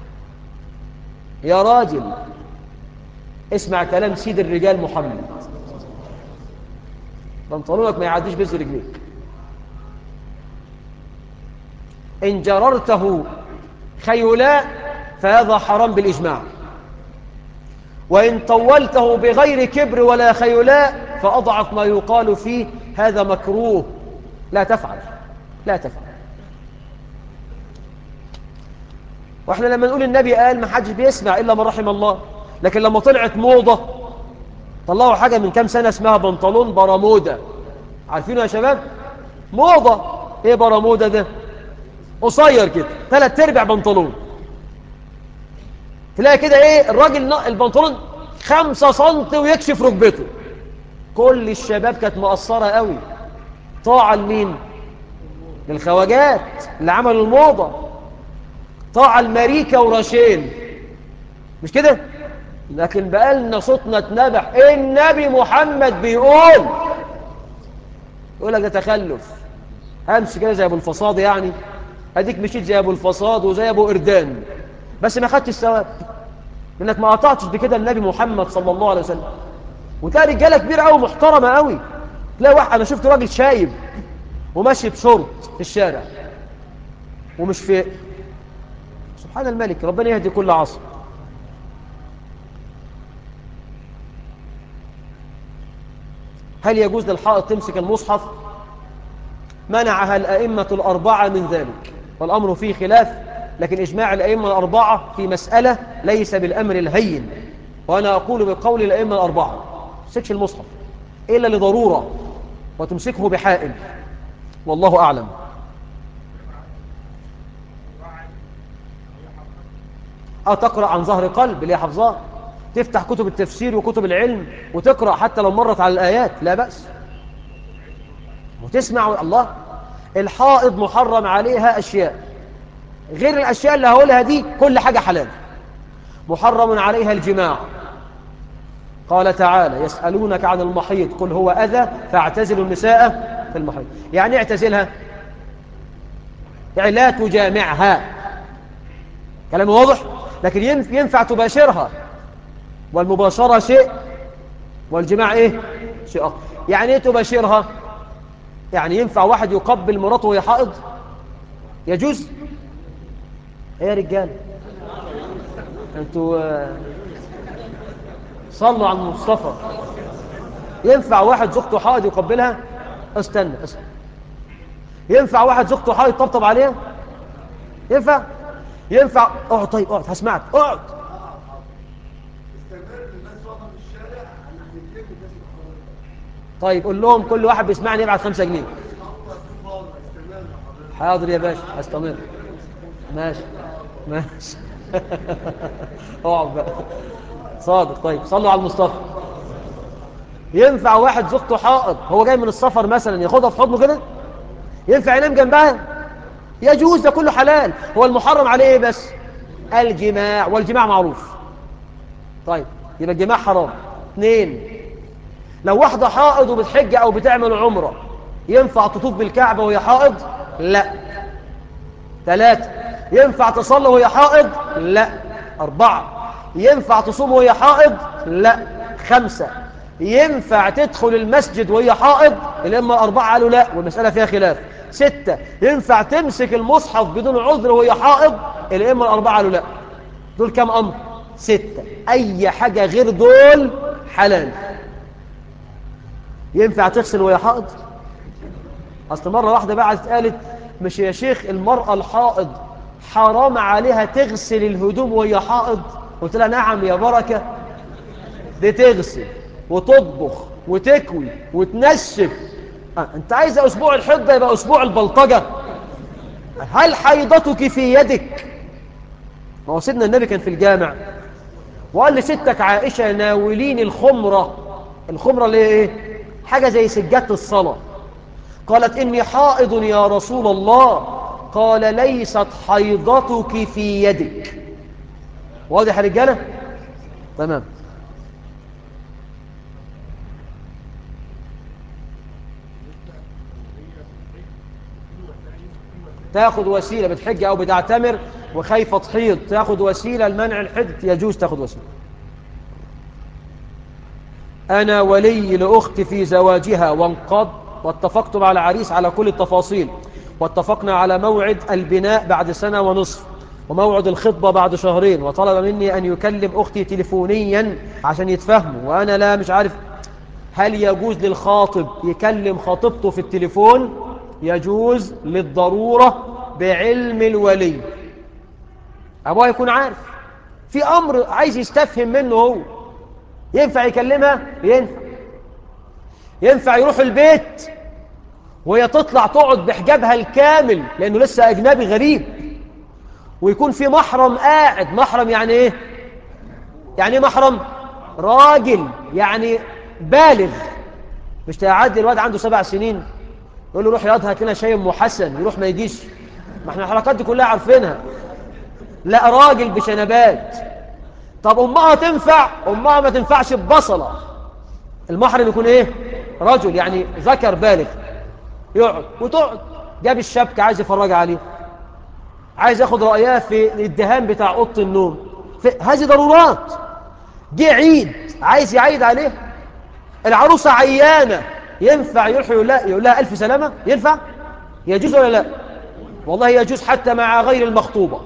يا راجل اسمع كلام سيد الرجال محمد بنطلونك ما يعديش بز رجليك إن جررته خيلاء فهذا حرام بالإجماع وإن طولته بغير كبر ولا خيلاء فأضعف ما يقال فيه هذا مكروه لا تفعل لا تفعل واحنا لما نقول النبي قال ما حدش بيسمع إلا من رحم الله لكن لما طلعت موضة طلعوا حاجة من كام سنة اسمها بنطلون برمودا عارفينه يا شباب موضة ايه برمودا ده قصير كده ثلاث ارباع بنطلون تلاقي كده ايه الراجل البنطلون خمسة سنت ويكشف ركبته كل الشباب كانت مقصرة قوي طاعة لمين للخواجات اللي عملوا الموضة طاعة الماريكا وراشيل مش كده لكن بقالنا صوتنا اتنبح النبي محمد بيقول يقول لك ده تخلف همشي كده زي ابو الفصاد يعني اديك مشيت زي ابو الفصاد وزي ابو اردان بس ما خدتش الثواب لانك ما قطعتش بكده النبي محمد صلى الله عليه وسلم وتلاقي رجاله كبيره قوي محترمه قوي تلاقي واحد انا شفت راجل شايب وماشي بشورت في الشارع ومش في سبحان الملك ربنا يهدي كل عصر هل يجوز للحائط تمسك المصحف منعها الأئمة الأربعة من ذلك والأمر فيه خلاف لكن إجماع الأئمة الأربعة في مسألة ليس بالأمر الهين وأنا أقول بقول الأئمة الأربعة تمسكش المصحف إلا لضرورة وتمسكه بحائل والله أعلم أو تقرأ عن ظهر قلب اللي هي حفظاه تفتح كتب التفسير وكتب العلم وتقرأ حتى لو مرت على الآيات لا بأس وتسمع الله الحائض محرم عليها أشياء غير الأشياء اللي هقولها دي كل حاجة حلال محرم عليها الجماع قال تعالى يسألونك عن المحيط قل هو أذى فاعتزلوا النساء في المحيط يعني اعتزلها يعني لا تجامعها كلام واضح لكن ينفع تباشرها والمباشرة شيء والجماع ايه شيء آخر يعني ايه تباشرها يعني ينفع واحد يقبل مراته وهي حائض يجوز ايه يا رجال انتوا صلوا على المصطفى ينفع واحد زوجته حائض يقبلها استنى استنى ينفع واحد زوجته حائض يطبطب عليها ينفع ينفع اقعد طيب اقعد هسمعك اقعد طيب قول لهم كل واحد بيسمعني يبعت خمسة جنيه حاضر يا باشا هستمر ماشي ماشي اقعد بقى صادق طيب صلوا على المصطفى ينفع واحد زوجته حائض هو جاي من السفر مثلا ياخدها في حضنه كده ينفع ينام جنبها يجوز ده كله حلال هو المحرم عليه ايه بس الجماع والجماع معروف طيب يبقى الجماع حرام اثنين لو واحدة حائض وبتحج أو بتعمل عمرة ينفع تطوف بالكعبة وهي حائض لا ثلاثة ينفع تصلي وهي حائض لا أربعة ينفع تصوم وهي حائض لا خمسة ينفع تدخل المسجد وهي حائض الأمة أربعة قالوا لا والمسألة فيها خلاف ستة ينفع تمسك المصحف بدون عذر وهي حائض الأمة الأربعة قالوا لا دول كم أمر ستة أي حاجة غير دول حلال ينفع تغسل وهي حائض أصل مرة واحدة بعد قالت مش يا شيخ المرأة الحائض حرام عليها تغسل الهدوم وهي حائض قلت لها نعم يا بركة دي تغسل وتطبخ وتكوي وتنشف آه. انت عايز اسبوع الحضة يبقى اسبوع البلطجة هل حيضتك في يدك ما هو سيدنا النبي كان في الجامع وقال لستك عائشة ناولين الخمرة الخمرة اللي ايه حاجة زي سجادة الصلاة قالت إني حائض يا رسول الله قال ليست حيضتك في يدك واضح يا رجالة تمام تاخد وسيلة بتحج أو بتعتمر وخايفة تحيض تاخد وسيلة لمنع الحج يجوز تاخد وسيلة أنا ولي لأختي في زواجها وانقض واتفقت مع العريس على كل التفاصيل واتفقنا على موعد البناء بعد سنة ونصف وموعد الخطبة بعد شهرين وطلب مني أن يكلم أختي تليفونيا عشان يتفهموا وأنا لا مش عارف هل يجوز للخاطب يكلم خاطبته في التليفون يجوز للضرورة بعلم الولي أبوها يكون عارف في أمر عايز يستفهم منه هو ينفع يكلمها ينفع ينفع يروح البيت وهي تطلع تقعد بحجابها الكامل لأنه لسه أجنبي غريب ويكون في محرم قاعد محرم يعني إيه يعني إيه محرم راجل يعني بالغ مش تعدي الواد عنده سبع سنين يقول له روح ياض هات لنا شاي ام حسن يروح ما يجيش ما احنا الحركات دي كلها عارفينها لا راجل بشنبات طب امها تنفع امها ما تنفعش ببصله المحرم يكون ايه رجل يعني ذكر بالغ يقعد وتقعد جاب الشبكه عايز يفرج عليه عايز ياخد رايها في الدهان بتاع اوضه النوم في هذه ضرورات جه عيد عايز يعيد عليه العروسه عيانه ينفع يروح يقول لها يقول لها الف سلامه ينفع يجوز ولا لا والله يجوز حتى مع غير المخطوبه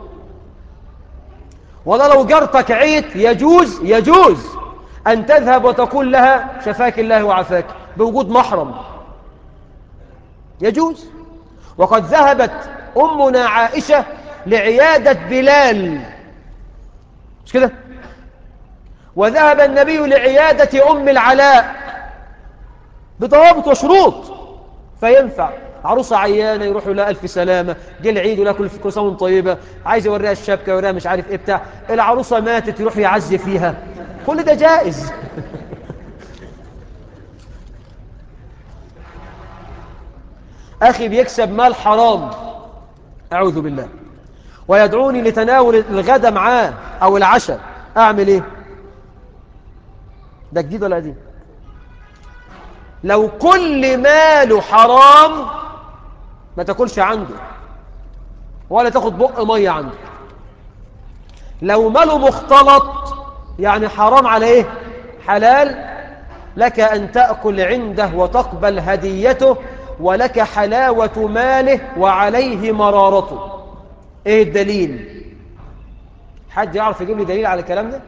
ولا لو جارتك عيت يجوز يجوز أن تذهب وتقول لها شفاك الله وعافاك بوجود محرم يجوز وقد ذهبت أمنا عائشة لعيادة بلال مش كده وذهب النبي لعيادة أم العلاء بضوابط وشروط فينفع عروسة عيانة يروحوا لها ألف سلامة جه العيد ولا كل كل سنة وانت طيبة عايز يوريها الشبكة يوريها مش عارف ايه بتاع العروسة ماتت يروح يعزي فيها كل ده جائز أخي بيكسب مال حرام أعوذ بالله ويدعوني لتناول الغدا معاه أو العشاء أعمل إيه ده جديد ولا قديم لو كل ماله حرام ما تاكلش عنده ولا تاخد بق ميه عنده لو ماله مختلط يعني حرام على ايه حلال لك ان تاكل عنده وتقبل هديته ولك حلاوه ماله وعليه مرارته ايه الدليل حد يعرف يجيب لي دليل على الكلام ده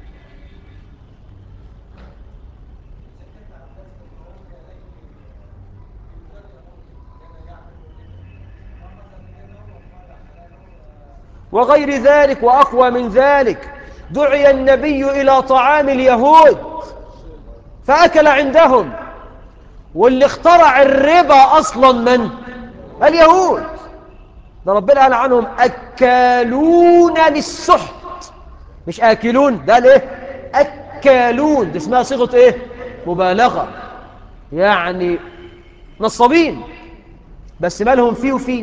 وغير ذلك وأقوى من ذلك دعي النبي إلى طعام اليهود فأكل عندهم واللي اخترع الربا أصلا من؟ اليهود ده ربنا قال عنهم أكالون للسحت مش آكلون ده ليه؟ أكالون دي اسمها صيغة إيه؟ مبالغة يعني نصابين بس مالهم فيه وفيه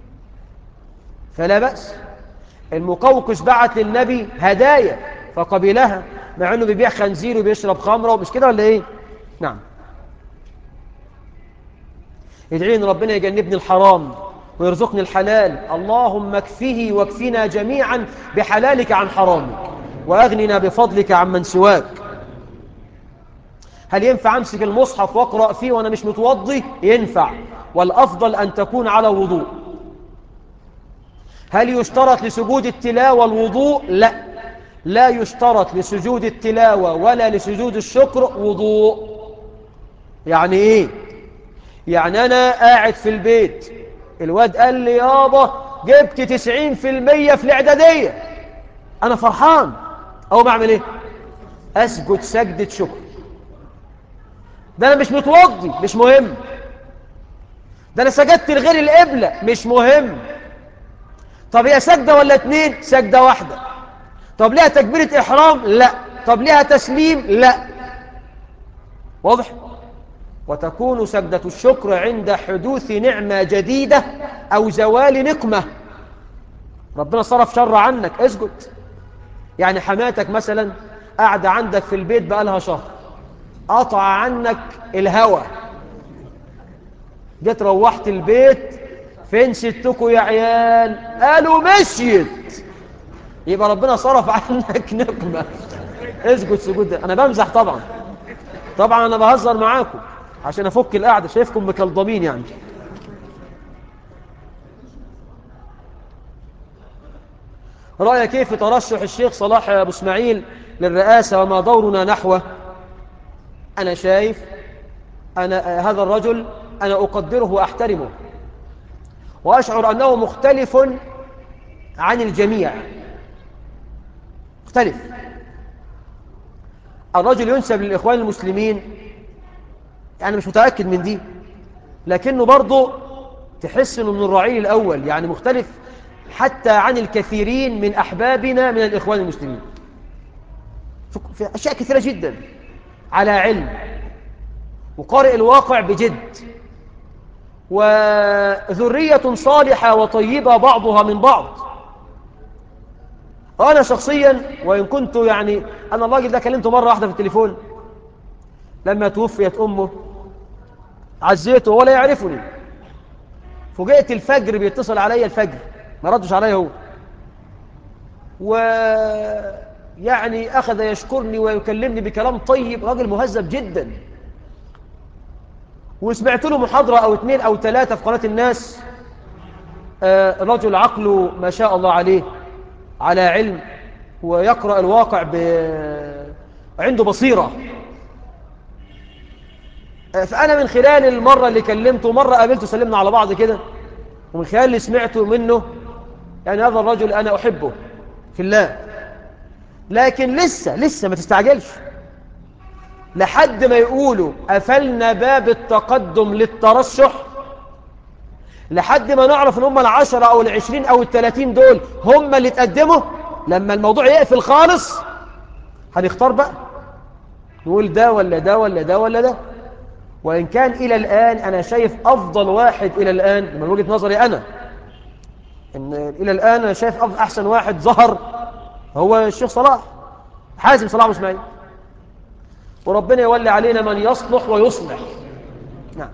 فلا بأس المقوقس بعت للنبي هدايا فقبلها مع انه بيبيع خنزير وبيشرب خمره ومش كده ولا ايه نعم يدعي ان ربنا يجنبني الحرام ويرزقني الحلال اللهم اكفه واكفنا جميعا بحلالك عن حرامك واغننا بفضلك عمن سواك هل ينفع امسك المصحف واقرا فيه وانا مش متوضي ينفع والافضل ان تكون على وضوء هل يشترط لسجود التلاوة الوضوء؟ لا لا يشترط لسجود التلاوة ولا لسجود الشكر وضوء يعني ايه؟ يعني انا قاعد في البيت الواد قال لي يابا جبت تسعين في المية في الاعدادية انا فرحان او بعمل ايه؟ اسجد سجدة شكر ده انا مش متوضي مش مهم ده انا سجدت لغير القبلة مش مهم طب هي سجدة ولا اتنين سجدة واحدة طب ليها تكبيرة إحرام لا طب ليها تسليم لا واضح وتكون سجدة الشكر عند حدوث نعمة جديدة أو زوال نقمة ربنا صرف شر عنك اسجد يعني حماتك مثلا قاعدة عندك في البيت بقالها شهر قطع عنك الهوى جيت روحت البيت فين ستكوا يا عيال قالوا مشيت يبقى ربنا صرف عنك نقمة اسجد سجود انا بمزح طبعا طبعا انا بهزر معاكم عشان افك القعده شايفكم مكلضمين يعني رايك كيف ترشح الشيخ صلاح ابو اسماعيل للرئاسه وما دورنا نحوه انا شايف انا هذا الرجل انا اقدره واحترمه وأشعر أنه مختلف عن الجميع مختلف الرجل ينسب للإخوان المسلمين يعني مش متأكد من دي لكنه برضه تحس انه من الرعيل الأول يعني مختلف حتى عن الكثيرين من أحبابنا من الإخوان المسلمين في أشياء كثيرة جدا على علم وقارئ الواقع بجد وذرية صالحة وطيبة بعضها من بعض أنا شخصيا وإن كنت يعني أنا الراجل ده كلمته مرة واحدة في التليفون لما توفيت أمه عزيته ولا يعرفني فوجئت الفجر بيتصل عليا الفجر ما ردش عليا هو ويعني أخذ يشكرني ويكلمني بكلام طيب راجل مهذب جدا وسمعت له محاضرة أو اثنين أو ثلاثة في قناة الناس آه رجل عقله ما شاء الله عليه على علم ويقرأ الواقع ب... عنده بصيرة آه فأنا من خلال المرة اللي كلمته مرة قابلته سلمنا على بعض كده ومن خلال اللي سمعته منه يعني هذا الرجل أنا أحبه في الله لكن لسه لسه ما تستعجلش لحد ما يقولوا قفلنا باب التقدم للترشح لحد ما نعرف ان هم العشرة او العشرين او التلاتين دول هم اللي تقدموا لما الموضوع يقفل خالص هنختار بقى نقول ده ولا ده ولا ده ولا ده وإن كان إلى الآن أنا شايف أفضل واحد إلى الآن من وجهة نظري أنا إن إلى الآن أنا شايف أفضل أحسن واحد ظهر هو الشيخ صلاح حازم صلاح اسماعيل وربنا يولي علينا من يصلح ويصلح نعم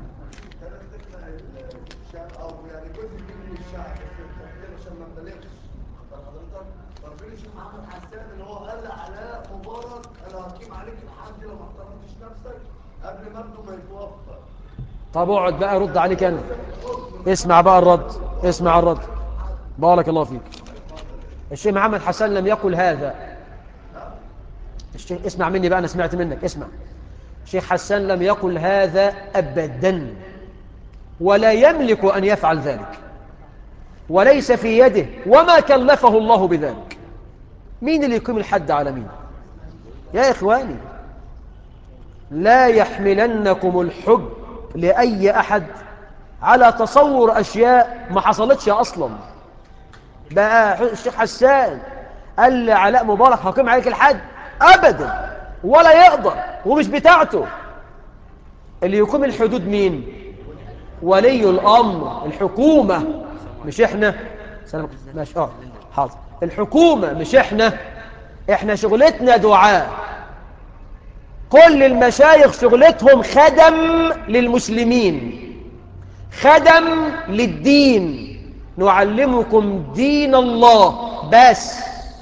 او يعني جزء من الشعب عشان ما نبالغش حضرتك ربنا يشوف محمد حسان اللي هو قال لعلاء مبارك انا هقيم عليك الحد لو ما احترمتش نفسك قبل ما ابنه ما يتوفى
طب اقعد بقى رد عليك أنا اسمع بقى الرد اسمع الرد بارك الله فيك الشيخ محمد حسن لم يقل هذا الشيخ اسمع مني بقى أنا سمعت منك اسمع الشيخ حسان لم يقل هذا أبدا ولا يملك أن يفعل ذلك وليس في يده وما كلفه الله بذلك مين اللي يقيم الحد على مين يا إخواني لا يحملنكم الحب لأي أحد على تصور أشياء ما حصلتش أصلا بقى الشيخ حسان قال لعلاء مبارك هقيم عليك الحد أبدا ولا يقدر ومش بتاعته اللي يقيم الحدود مين ولي الأمر الحكومة مش إحنا سلام ماشي اه حاضر الحكومة مش إحنا إحنا شغلتنا دعاء كل المشايخ شغلتهم خدم للمسلمين خدم للدين نعلمكم دين الله بس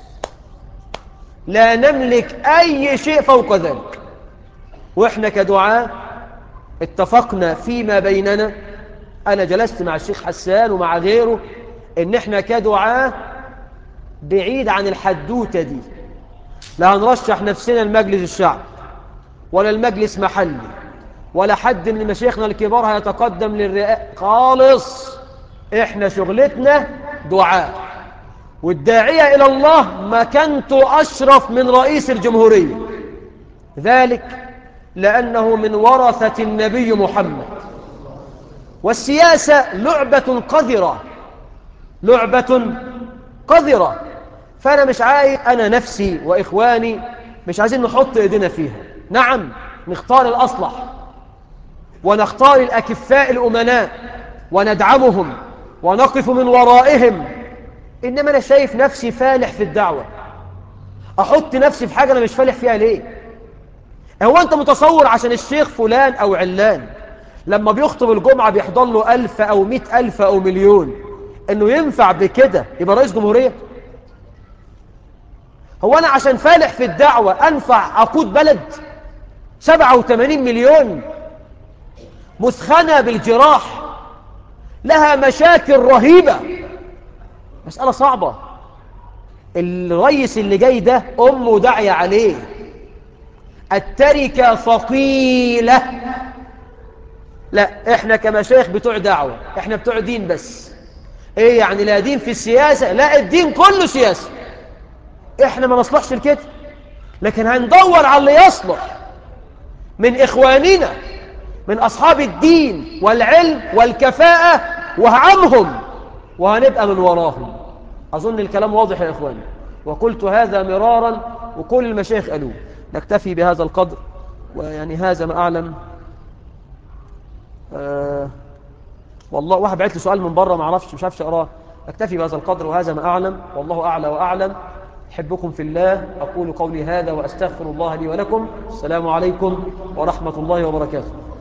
لا نملك أي شيء فوق ذلك وإحنا كدعاء اتفقنا فيما بيننا أنا جلست مع الشيخ حسان ومع غيره إن إحنا كدعاء بعيد عن الحدوتة دي لا هنرشح نفسنا لمجلس الشعب ولا المجلس محلي ولا حد من مشايخنا الكبار هيتقدم للرئاء خالص احنا شغلتنا دعاء والداعية إلى الله مكانته أشرف من رئيس الجمهورية ذلك لأنه من ورثة النبي محمد والسياسة لعبة قذرة لعبة قذرة فأنا مش عايز أنا نفسي وإخواني مش عايزين نحط إيدينا فيها نعم نختار الأصلح ونختار الأكفاء الأمناء وندعمهم ونقف من ورائهم إنما أنا شايف نفسي فالح في الدعوة أحط نفسي في حاجة أنا مش فالح فيها ليه هو أنت متصور عشان الشيخ فلان أو علان لما بيخطب الجمعة بيحضر له ألف أو مئة ألف أو مليون إنه ينفع بكده يبقى رئيس جمهورية هو أنا عشان فالح في الدعوة أنفع أقود بلد سبعة وثمانين مليون مثخنة بالجراح لها مشاكل رهيبة مسألة صعبة الرئيس اللي جاي ده أمه داعية عليه التركة ثقيلة لا احنا كمشايخ بتوع دعوة احنا بتوع دين بس ايه يعني لا دين في السياسة لا الدين كله سياسة احنا ما نصلحش لكده لكن هندور على اللي يصلح من إخواننا من أصحاب الدين والعلم والكفاءة وهعمهم وهنبقى من وراهم أظن الكلام واضح يا إخواني وقلت هذا مرارا وكل المشايخ قالوه نكتفي بهذا القدر ويعني هذا ما أعلم آه والله واحد بعت لي سؤال من بره ما اعرفش مش عارفش اقراه اكتفي بهذا القدر وهذا ما اعلم والله اعلى واعلم احبكم في الله اقول قولي هذا واستغفر الله لي ولكم السلام عليكم ورحمه الله وبركاته